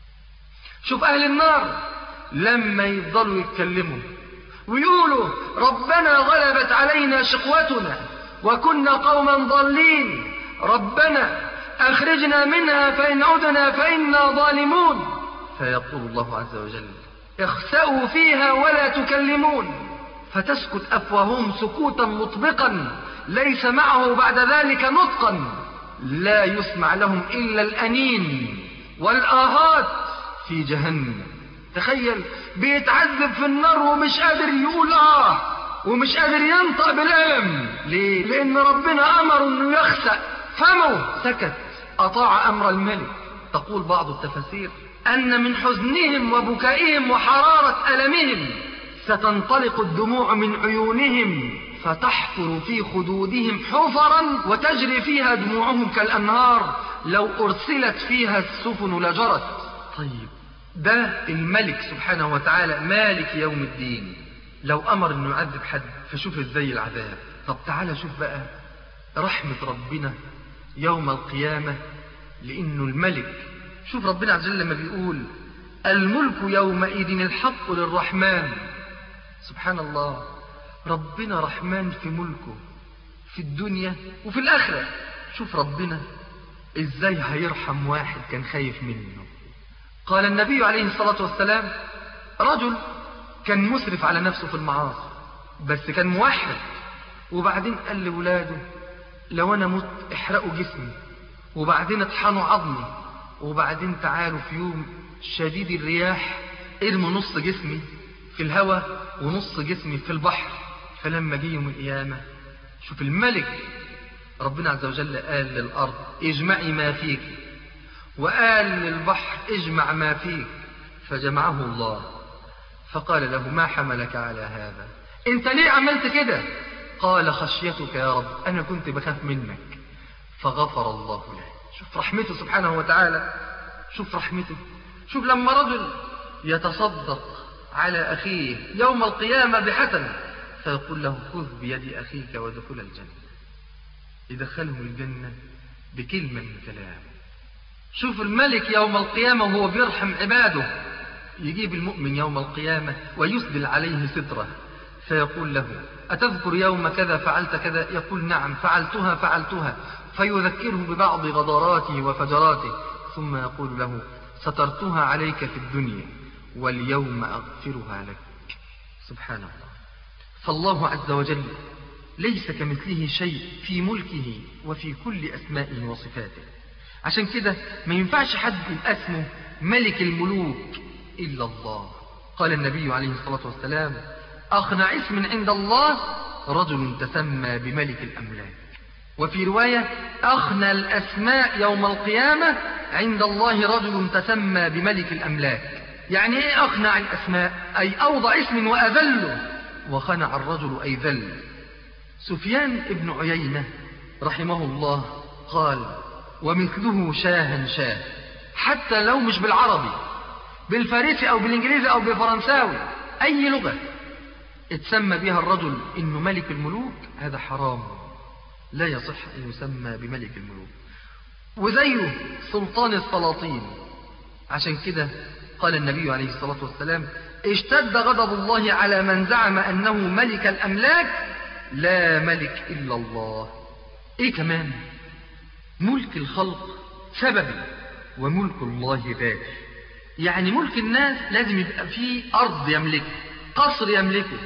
شوف أهل النار لما يفضلوا يتكلموا ويقولوا ربنا غلبت علينا شقوتنا وكنا قوما ضالين ربنا أخرجنا منها فإن عدنا فإنا ظالمون فيقول الله عز وجل اخسأوا فيها ولا تكلمون فتسكت أفواههم سكوتا مطبقا ليس معه بعد ذلك نطقا لا يسمع لهم إلا الأنين والآهات في جهنم تخيل بيتعذب في النار ومش قادر يقول آه ومش قادر ينطق بالألم ليه؟ لأن ربنا أمر أنه يخسأ فمه سكت أطاع أمر الملك تقول بعض التفاسير أن من حزنهم وبكائهم وحرارة ألمهم ستنطلق الدموع من عيونهم فتحفر في خدودهم حفرا وتجري فيها دموعهم كالأنهار لو أرسلت فيها السفن لجرت طيب ده الملك سبحانه وتعالى مالك يوم الدين لو أمر أنه يعذب حد فشوف ازاي العذاب طب تعالى شوف بقى رحمة ربنا يوم القيامة لأنه الملك شوف ربنا عز وجل لما بيقول الملك يومئذ الحق للرحمن سبحان الله ربنا رحمن في ملكه في الدنيا وفي الآخرة شوف ربنا ازاي هيرحم واحد كان خايف منه قال النبي عليه الصلاة والسلام رجل كان مسرف على نفسه في المعاصي بس كان موحد وبعدين قال لولاده لو انا مت احرقوا جسمي وبعدين اطحنوا عظمي وبعدين تعالوا في يوم شديد الرياح ارموا نص جسمي في الهواء ونص جسمي في البحر فلما جه يوم القيامة شوف الملك ربنا عز وجل قال للأرض اجمعي ما فيك وقال للبحر اجمع ما فيك فجمعه الله فقال له ما حملك على هذا انت ليه عملت كده قال خشيتك يا رب انا كنت بخاف منك فغفر الله له شوف رحمته سبحانه وتعالى شوف رحمته شوف لما رجل يتصدق على أخيه يوم القيامة بحسنة فيقول له خذ بيد أخيك ودخل الجنة يدخله الجنة بكلمة من كلام شوف الملك يوم القيامة وهو بيرحم عباده يجيب المؤمن يوم القيامة ويسدل عليه ستره فيقول له أتذكر يوم كذا فعلت كذا يقول نعم فعلتها فعلتها فيذكره ببعض غدراته وفجراته ثم يقول له سترتها عليك في الدنيا واليوم أغفرها لك سبحان الله فالله عز وجل ليس كمثله شيء في ملكه وفي كل أسمائه وصفاته عشان كده ما ينفعش حد يبقى اسمه ملك الملوك إلا الله قال النبي عليه الصلاة والسلام أخنع اسم عند الله رجل تسمى بملك الأملاك وفي رواية أخنى الأسماء يوم القيامة عند الله رجل تسمى بملك الأملاك يعني إيه أخنع الأسماء أي أوضع اسم وأذله وخنع الرجل أي ذل سفيان ابن عيينة رحمه الله قال ومثله شاه شاه حتى لو مش بالعربي بالفارسي أو بالإنجليزي أو بالفرنساوي أي لغة اتسمى بها الرجل إنه ملك الملوك هذا حرام لا يصح أن يسمى بملك الملوك وزيه سلطان السلاطين عشان كده قال النبي عليه الصلاة والسلام اشتد غضب الله على من زعم أنه ملك الأملاك لا ملك إلا الله إيه كمان ملك الخلق سببي وملك الله ذاتي يعني ملك الناس لازم يبقى فيه أرض يملكه قصر يملكه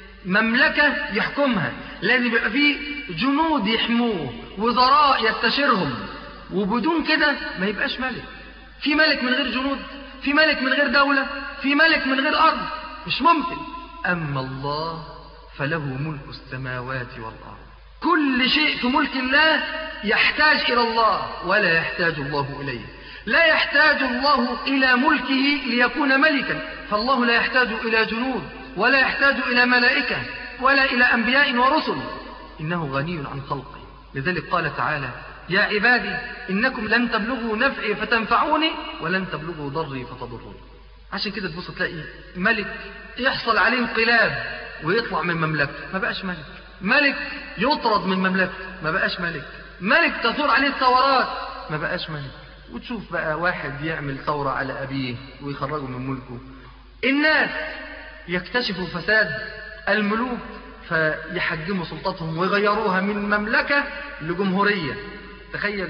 مملكة يحكمها لازم يبقى فيه جنود يحموه وزراء يستشيرهم وبدون كده ما يبقاش ملك في ملك من غير جنود في ملك من غير دولة في ملك من غير أرض مش ممكن أما الله فله ملك السماوات والأرض كل شيء في ملك الله يحتاج إلى الله ولا يحتاج الله إليه لا يحتاج الله إلى ملكه ليكون ملكا فالله لا يحتاج إلى جنود ولا يحتاج إلى ملائكة ولا إلى أنبياء ورسل إنه غني عن خلقه لذلك قال تعالى يا عبادي إنكم لن تبلغوا نفعي فتنفعوني ولن تبلغوا ضري فتضروني عشان كده تبص تلاقي ملك يحصل عليه انقلاب ويطلع من مملكته ما بقاش ملك ملك يطرد من مملكته ما بقاش ملك ملك تثور عليه الثورات ما بقاش ملك وتشوف بقى واحد يعمل ثورة على أبيه ويخرجه من ملكه الناس يكتشفوا فساد الملوك فيحجموا سلطتهم ويغيروها من مملكة لجمهورية تخيل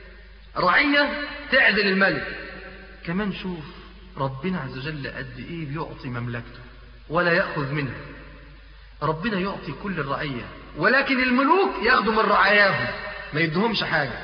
رعية تعدل الملك كمان شوف ربنا عز وجل قد ايه بيعطي مملكته ولا يأخذ منها ربنا يعطي كل الرعية ولكن الملوك ياخدوا من رعاياهم ما يدهمش حاجة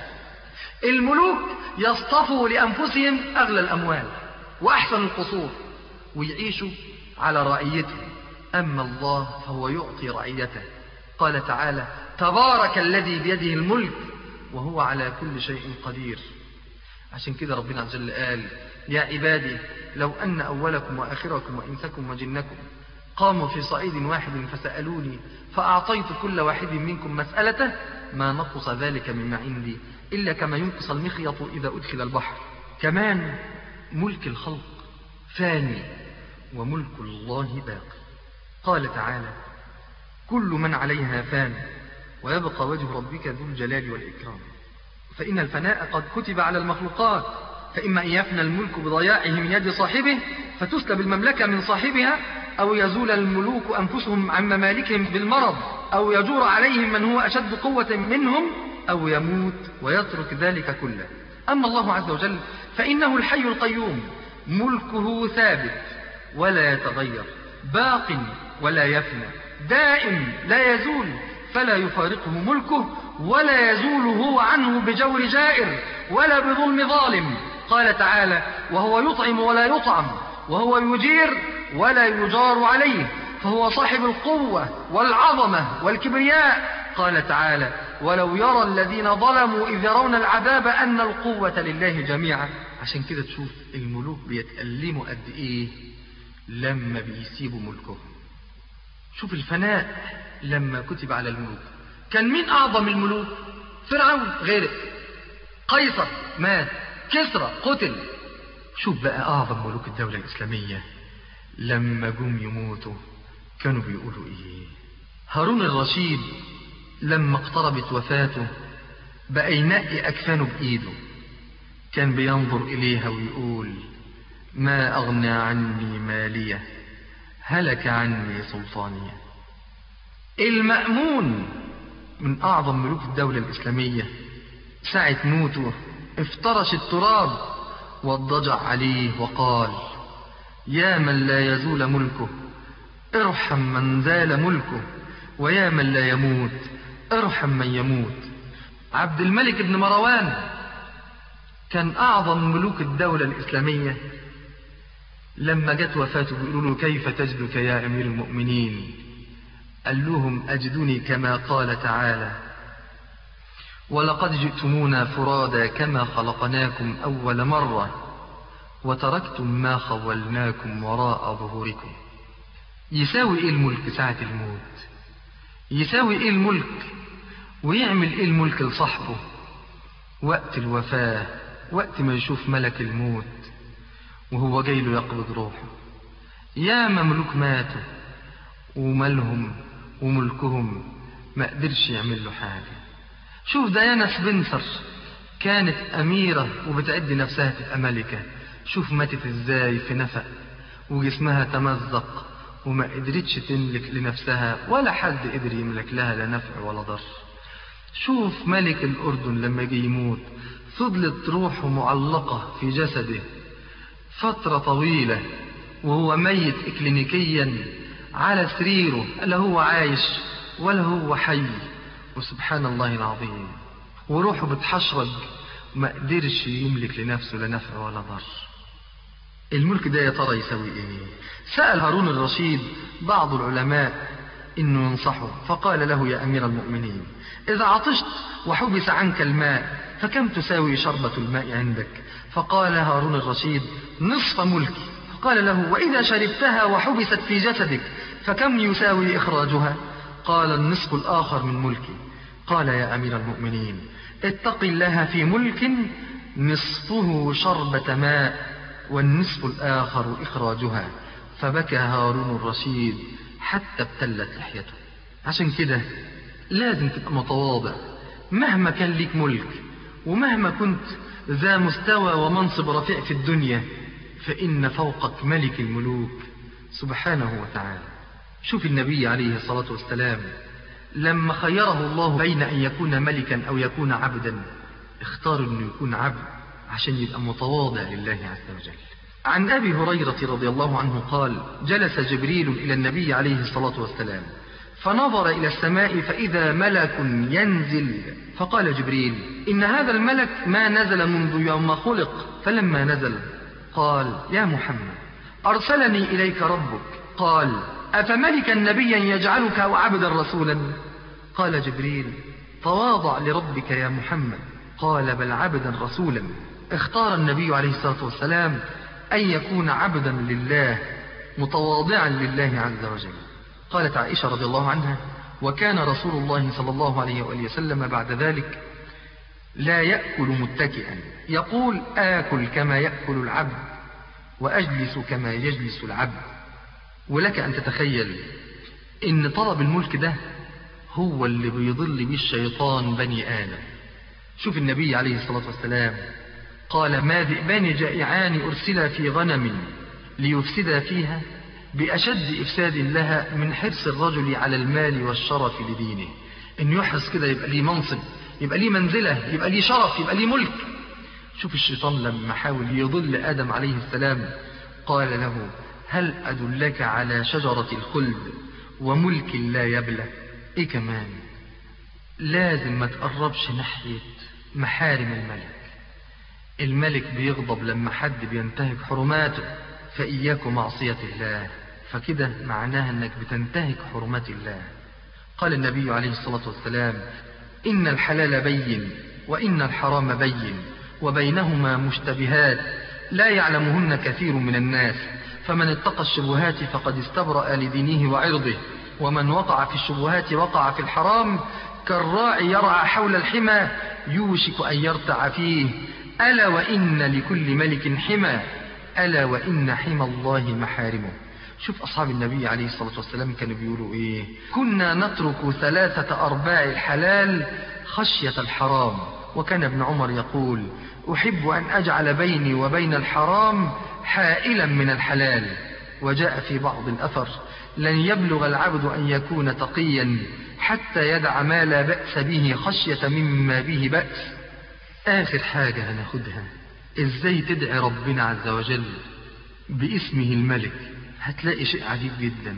الملوك يصطفوا لأنفسهم أغلى الأموال وأحسن القصور ويعيشوا على رعيتهم أما الله فهو يعطي رعيته قال تعالى تبارك الذي بيده الملك وهو على كل شيء قدير عشان كده ربنا عز وجل قال يا عبادي لو أن أولكم وآخركم وإنسكم وجنكم قاموا في صعيد واحد فسألوني فأعطيت كل واحد منكم مسألته ما نقص ذلك مما عندي إلا كما ينقص المخيط إذا أدخل البحر كمان ملك الخلق فاني وملك الله باقي قال تعالى كل من عليها فان ويبقى وجه ربك ذو الجلال والإكرام فإن الفناء قد كتب على المخلوقات فإما أن يفنى الملك بضياعه من يد صاحبه فتسلب المملكة من صاحبها أو يزول الملوك أنفسهم عن ممالكهم بالمرض أو يجور عليهم من هو أشد قوة منهم أو يموت ويترك ذلك كله أما الله عز وجل فإنه الحي القيوم ملكه ثابت ولا يتغير باق ولا يفنى دائم لا يزول فلا يفارقه ملكه ولا يزول هو عنه بجور جائر ولا بظلم ظالم قال تعالى وهو يطعم ولا يطعم وهو يجير ولا يجار عليه فهو صاحب القوة والعظمة والكبرياء قال تعالى ولو يرى الذين ظلموا إذ يرون العذاب أن القوة لله جميعا عشان كده تشوف الملوك بيتألموا قد إيه لما بيسيبوا ملكهم شوف الفناء لما كتب على الملوك كان مين أعظم الملوك فرعون غيرك قيصر مات كسرى قتل شوف بقى أعظم ملوك الدولة الإسلامية لما جم يموتوا كانوا بيقولوا إيه هارون الرشيد لما اقتربت وفاته بقى ينقي أكفانه بإيده كان بينظر إليها ويقول ما أغنى عني مالية هلك عني سلطانية المأمون من أعظم ملوك الدولة الإسلامية ساعة موته افترش التراب واضطجع عليه وقال يا من لا يزول ملكه ارحم من زال ملكه ويا من لا يموت ارحم من يموت عبد الملك بن مروان كان أعظم ملوك الدولة الإسلامية لما جت وفاته بيقولوا له كيف تجدك يا أمير المؤمنين قال لهم أجدني كما قال تعالى ولقد جئتمونا فرادا كما خلقناكم أول مرة وتركتم ما خولناكم وراء ظهوركم يساوي إيه الملك ساعة الموت يساوي إيه الملك ويعمل إيه الملك لصاحبه وقت الوفاة وقت ما يشوف ملك الموت وهو جاي له يقبض روحه يا مملوك ماتوا ومالهم وملكهم ما قدرش يعمل له حاجة شوف ديانا سبنسر كانت أميرة وبتعد نفسها تبقى ملكة شوف ماتت ازاي في نفق وجسمها تمزق وما قدرتش تملك لنفسها ولا حد قدر يملك لها لا نفع ولا ضر شوف ملك الأردن لما جه يموت فضلت روحه معلقة في جسده فترة طويلة وهو ميت إكلينيكيا على سريره لا هو عايش ولا هو حي وسبحان الله العظيم وروحه بتحشرج ما قدرش يملك لنفسه لا نفع ولا ضر الملك ده يا ترى يساوي ايه سأل هارون الرشيد بعض العلماء انه ينصحه فقال له يا امير المؤمنين اذا عطشت وحبس عنك الماء فكم تساوي شربة الماء عندك فقال هارون الرشيد نصف ملكي فقال له وإذا شربتها وحبست في جسدك فكم يساوي إخراجها قال النصف الآخر من ملكي قال يا أمير المؤمنين اتق الله في ملك نصفه شربة ماء والنصف الآخر إخراجها فبكى هارون الرشيد حتى ابتلت لحيته عشان كده لازم تبقى متواضع مهما كان ليك ملك ومهما كنت ذا مستوى ومنصب رفيع في الدنيا فإن فوقك ملك الملوك سبحانه وتعالى شوف النبي عليه الصلاة والسلام لما خيره الله بين أن يكون ملكا أو يكون عبدا اختار أنه يكون عبد عشان يبقى متواضع لله عز وجل عن أبي هريرة رضي الله عنه قال جلس جبريل إلى النبي عليه الصلاة والسلام فنظر إلى السماء فإذا ملك ينزل فقال جبريل إن هذا الملك ما نزل منذ يوم خلق فلما نزل قال يا محمد أرسلني إليك ربك قال أفملكا نبيا يجعلك وعبدا رسولا قال جبريل تواضع لربك يا محمد قال بل عبدا رسولا اختار النبي عليه الصلاة والسلام أن يكون عبدا لله متواضعا لله عز وجل قالت عائشة رضي الله عنها وكان رسول الله صلى الله عليه وآله وسلم بعد ذلك لا يأكل متكئا يقول آكل كما يأكل العبد وأجلس كما يجلس العبد ولك أن تتخيل إن طلب الملك ده هو اللي بيضل بيه الشيطان بني آدم شوف النبي عليه الصلاة والسلام قال ما ذئبان جائعان أرسلا في غنم ليفسدا فيها بأشد إفساد لها من حرص الرجل على المال والشرف لدينه إن يحرص كده يبقى ليه منصب يبقى ليه منزلة يبقى ليه شرف يبقى ليه ملك شوف الشيطان لما حاول يضل آدم عليه السلام قال له هل أدلك على شجرة الخلد وملك لا يبلى إيه كمان لازم ما تقربش ناحية محارم الملك الملك بيغضب لما حد بينتهك حرماته فإياك معصية الله فكده معناها أنك بتنتهك حرمات الله قال النبي عليه الصلاة والسلام إن الحلال بين وإن الحرام بين وبينهما مشتبهات لا يعلمهن كثير من الناس فمن اتقى الشبهات فقد استبرأ لدينه وعرضه ومن وقع في الشبهات وقع في الحرام كالراعي يرعى حول الحمى يوشك أن يرتع فيه ألا وإن لكل ملك حمى ألا وإن حمى الله محارمه شوف أصحاب النبي عليه الصلاة والسلام كانوا بيقولوا إيه كنا نترك ثلاثة أرباع الحلال خشية الحرام وكان ابن عمر يقول أحب أن أجعل بيني وبين الحرام حائلا من الحلال وجاء في بعض الأثر لن يبلغ العبد أن يكون تقيا حتى يدع ما لا بأس به خشية مما به بأس آخر حاجة هناخدها إزاي تدعي ربنا عز وجل باسمه الملك هتلاقي شيء عجيب جدا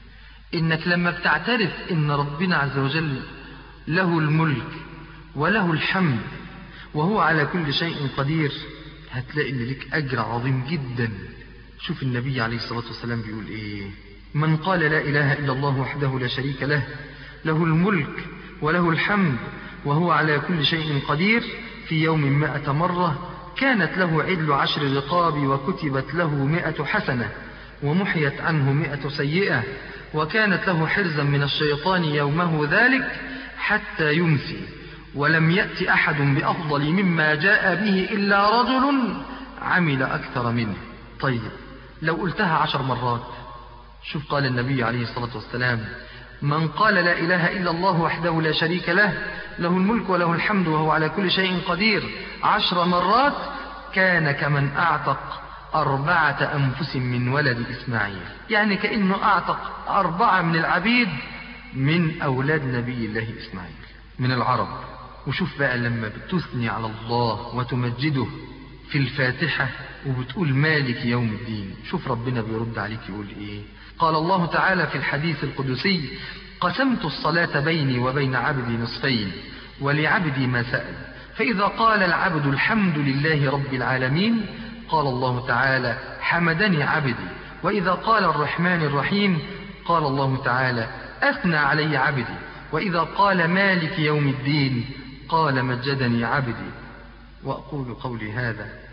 إنك لما بتعترف إن ربنا عز وجل له الملك وله الحمد وهو على كل شيء قدير هتلاقي إن لك أجر عظيم جدا شوف النبي عليه الصلاة والسلام بيقول إيه من قال لا إله إلا الله وحده لا شريك له له الملك وله الحمد وهو على كل شيء قدير في يوم مائة مرة كانت له عدل عشر رقاب وكتبت له مائة حسنة ومحيت عنه مائة سيئة وكانت له حرزا من الشيطان يومه ذلك حتى يمسي ولم يأت أحد بأفضل مما جاء به إلا رجل عمل أكثر منه طيب لو قلتها عشر مرات شوف قال النبي عليه الصلاة والسلام من قال لا إله إلا الله وحده لا شريك له له الملك وله الحمد وهو على كل شيء قدير عشر مرات كان كمن أعتق أربعة أنفس من ولد إسماعيل يعني كأنه أعتق أربعة من العبيد من أولاد نبي الله إسماعيل من العرب وشوف بقى لما بتثني على الله وتمجده في الفاتحة وبتقول مالك يوم الدين شوف ربنا بيرد عليك يقول إيه قال الله تعالى في الحديث القدسي قسمت الصلاة بيني وبين عبدي نصفين ولعبدي ما سأل فإذا قال العبد الحمد لله رب العالمين قال الله تعالى حمدني عبدي وإذا قال الرحمن الرحيم قال الله تعالى أثنى علي عبدي وإذا قال مالك يوم الدين قال مجدني عبدي وأقول قولي هذا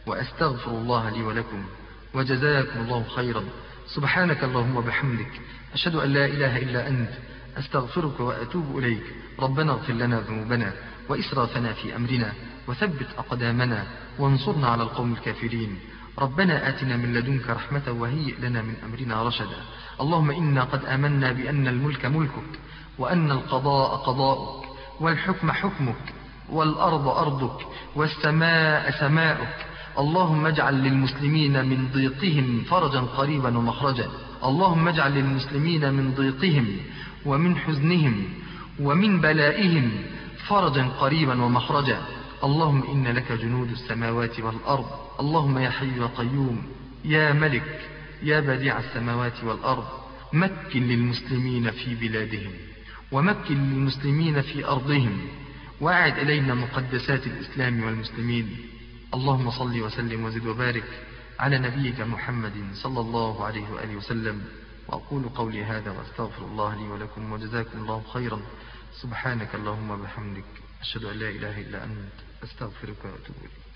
وأستغفر الله لي ولكم وجزاكم الله خيرا سبحانك اللهم وبحمدك أشهد أن لا إله إلا أنت أستغفرك وأتوب إليك ربنا اغفر لنا ذنوبنا وإسرافنا في أمرنا وثبت أقدامنا وانصرنا على القوم الكافرين ربنا آتنا من لدنك رحمة وهيئ لنا من أمرنا رشدا اللهم إنا قد آمنا بأن الملك ملكك وأن القضاء قضاؤك والحكم حكمك والأرض أرضك والسماء سماؤك اللهم اجعل للمسلمين من ضيقهم فرجا قريبا ومخرجا اللهم اجعل للمسلمين من ضيقهم ومن حزنهم ومن بلائهم فرجا قريبا ومخرجا اللهم إن لك جنود السماوات والأرض اللهم يا حي يا قيوم يا ملك يا بديع السماوات والأرض مكن للمسلمين في بلادهم ومكن للمسلمين في أرضهم وأعد إلينا مقدسات الإسلام والمسلمين اللهم صل وسلم وزد وبارك على نبيك محمد صلى الله عليه وآله وسلم وأقول قولي هذا وأستغفر الله لي ولكم وجزاكم الله خيرا سبحانك اللهم وبحمدك أشهد أن لا إله إلا أنت أستغفرك وأتوب إليك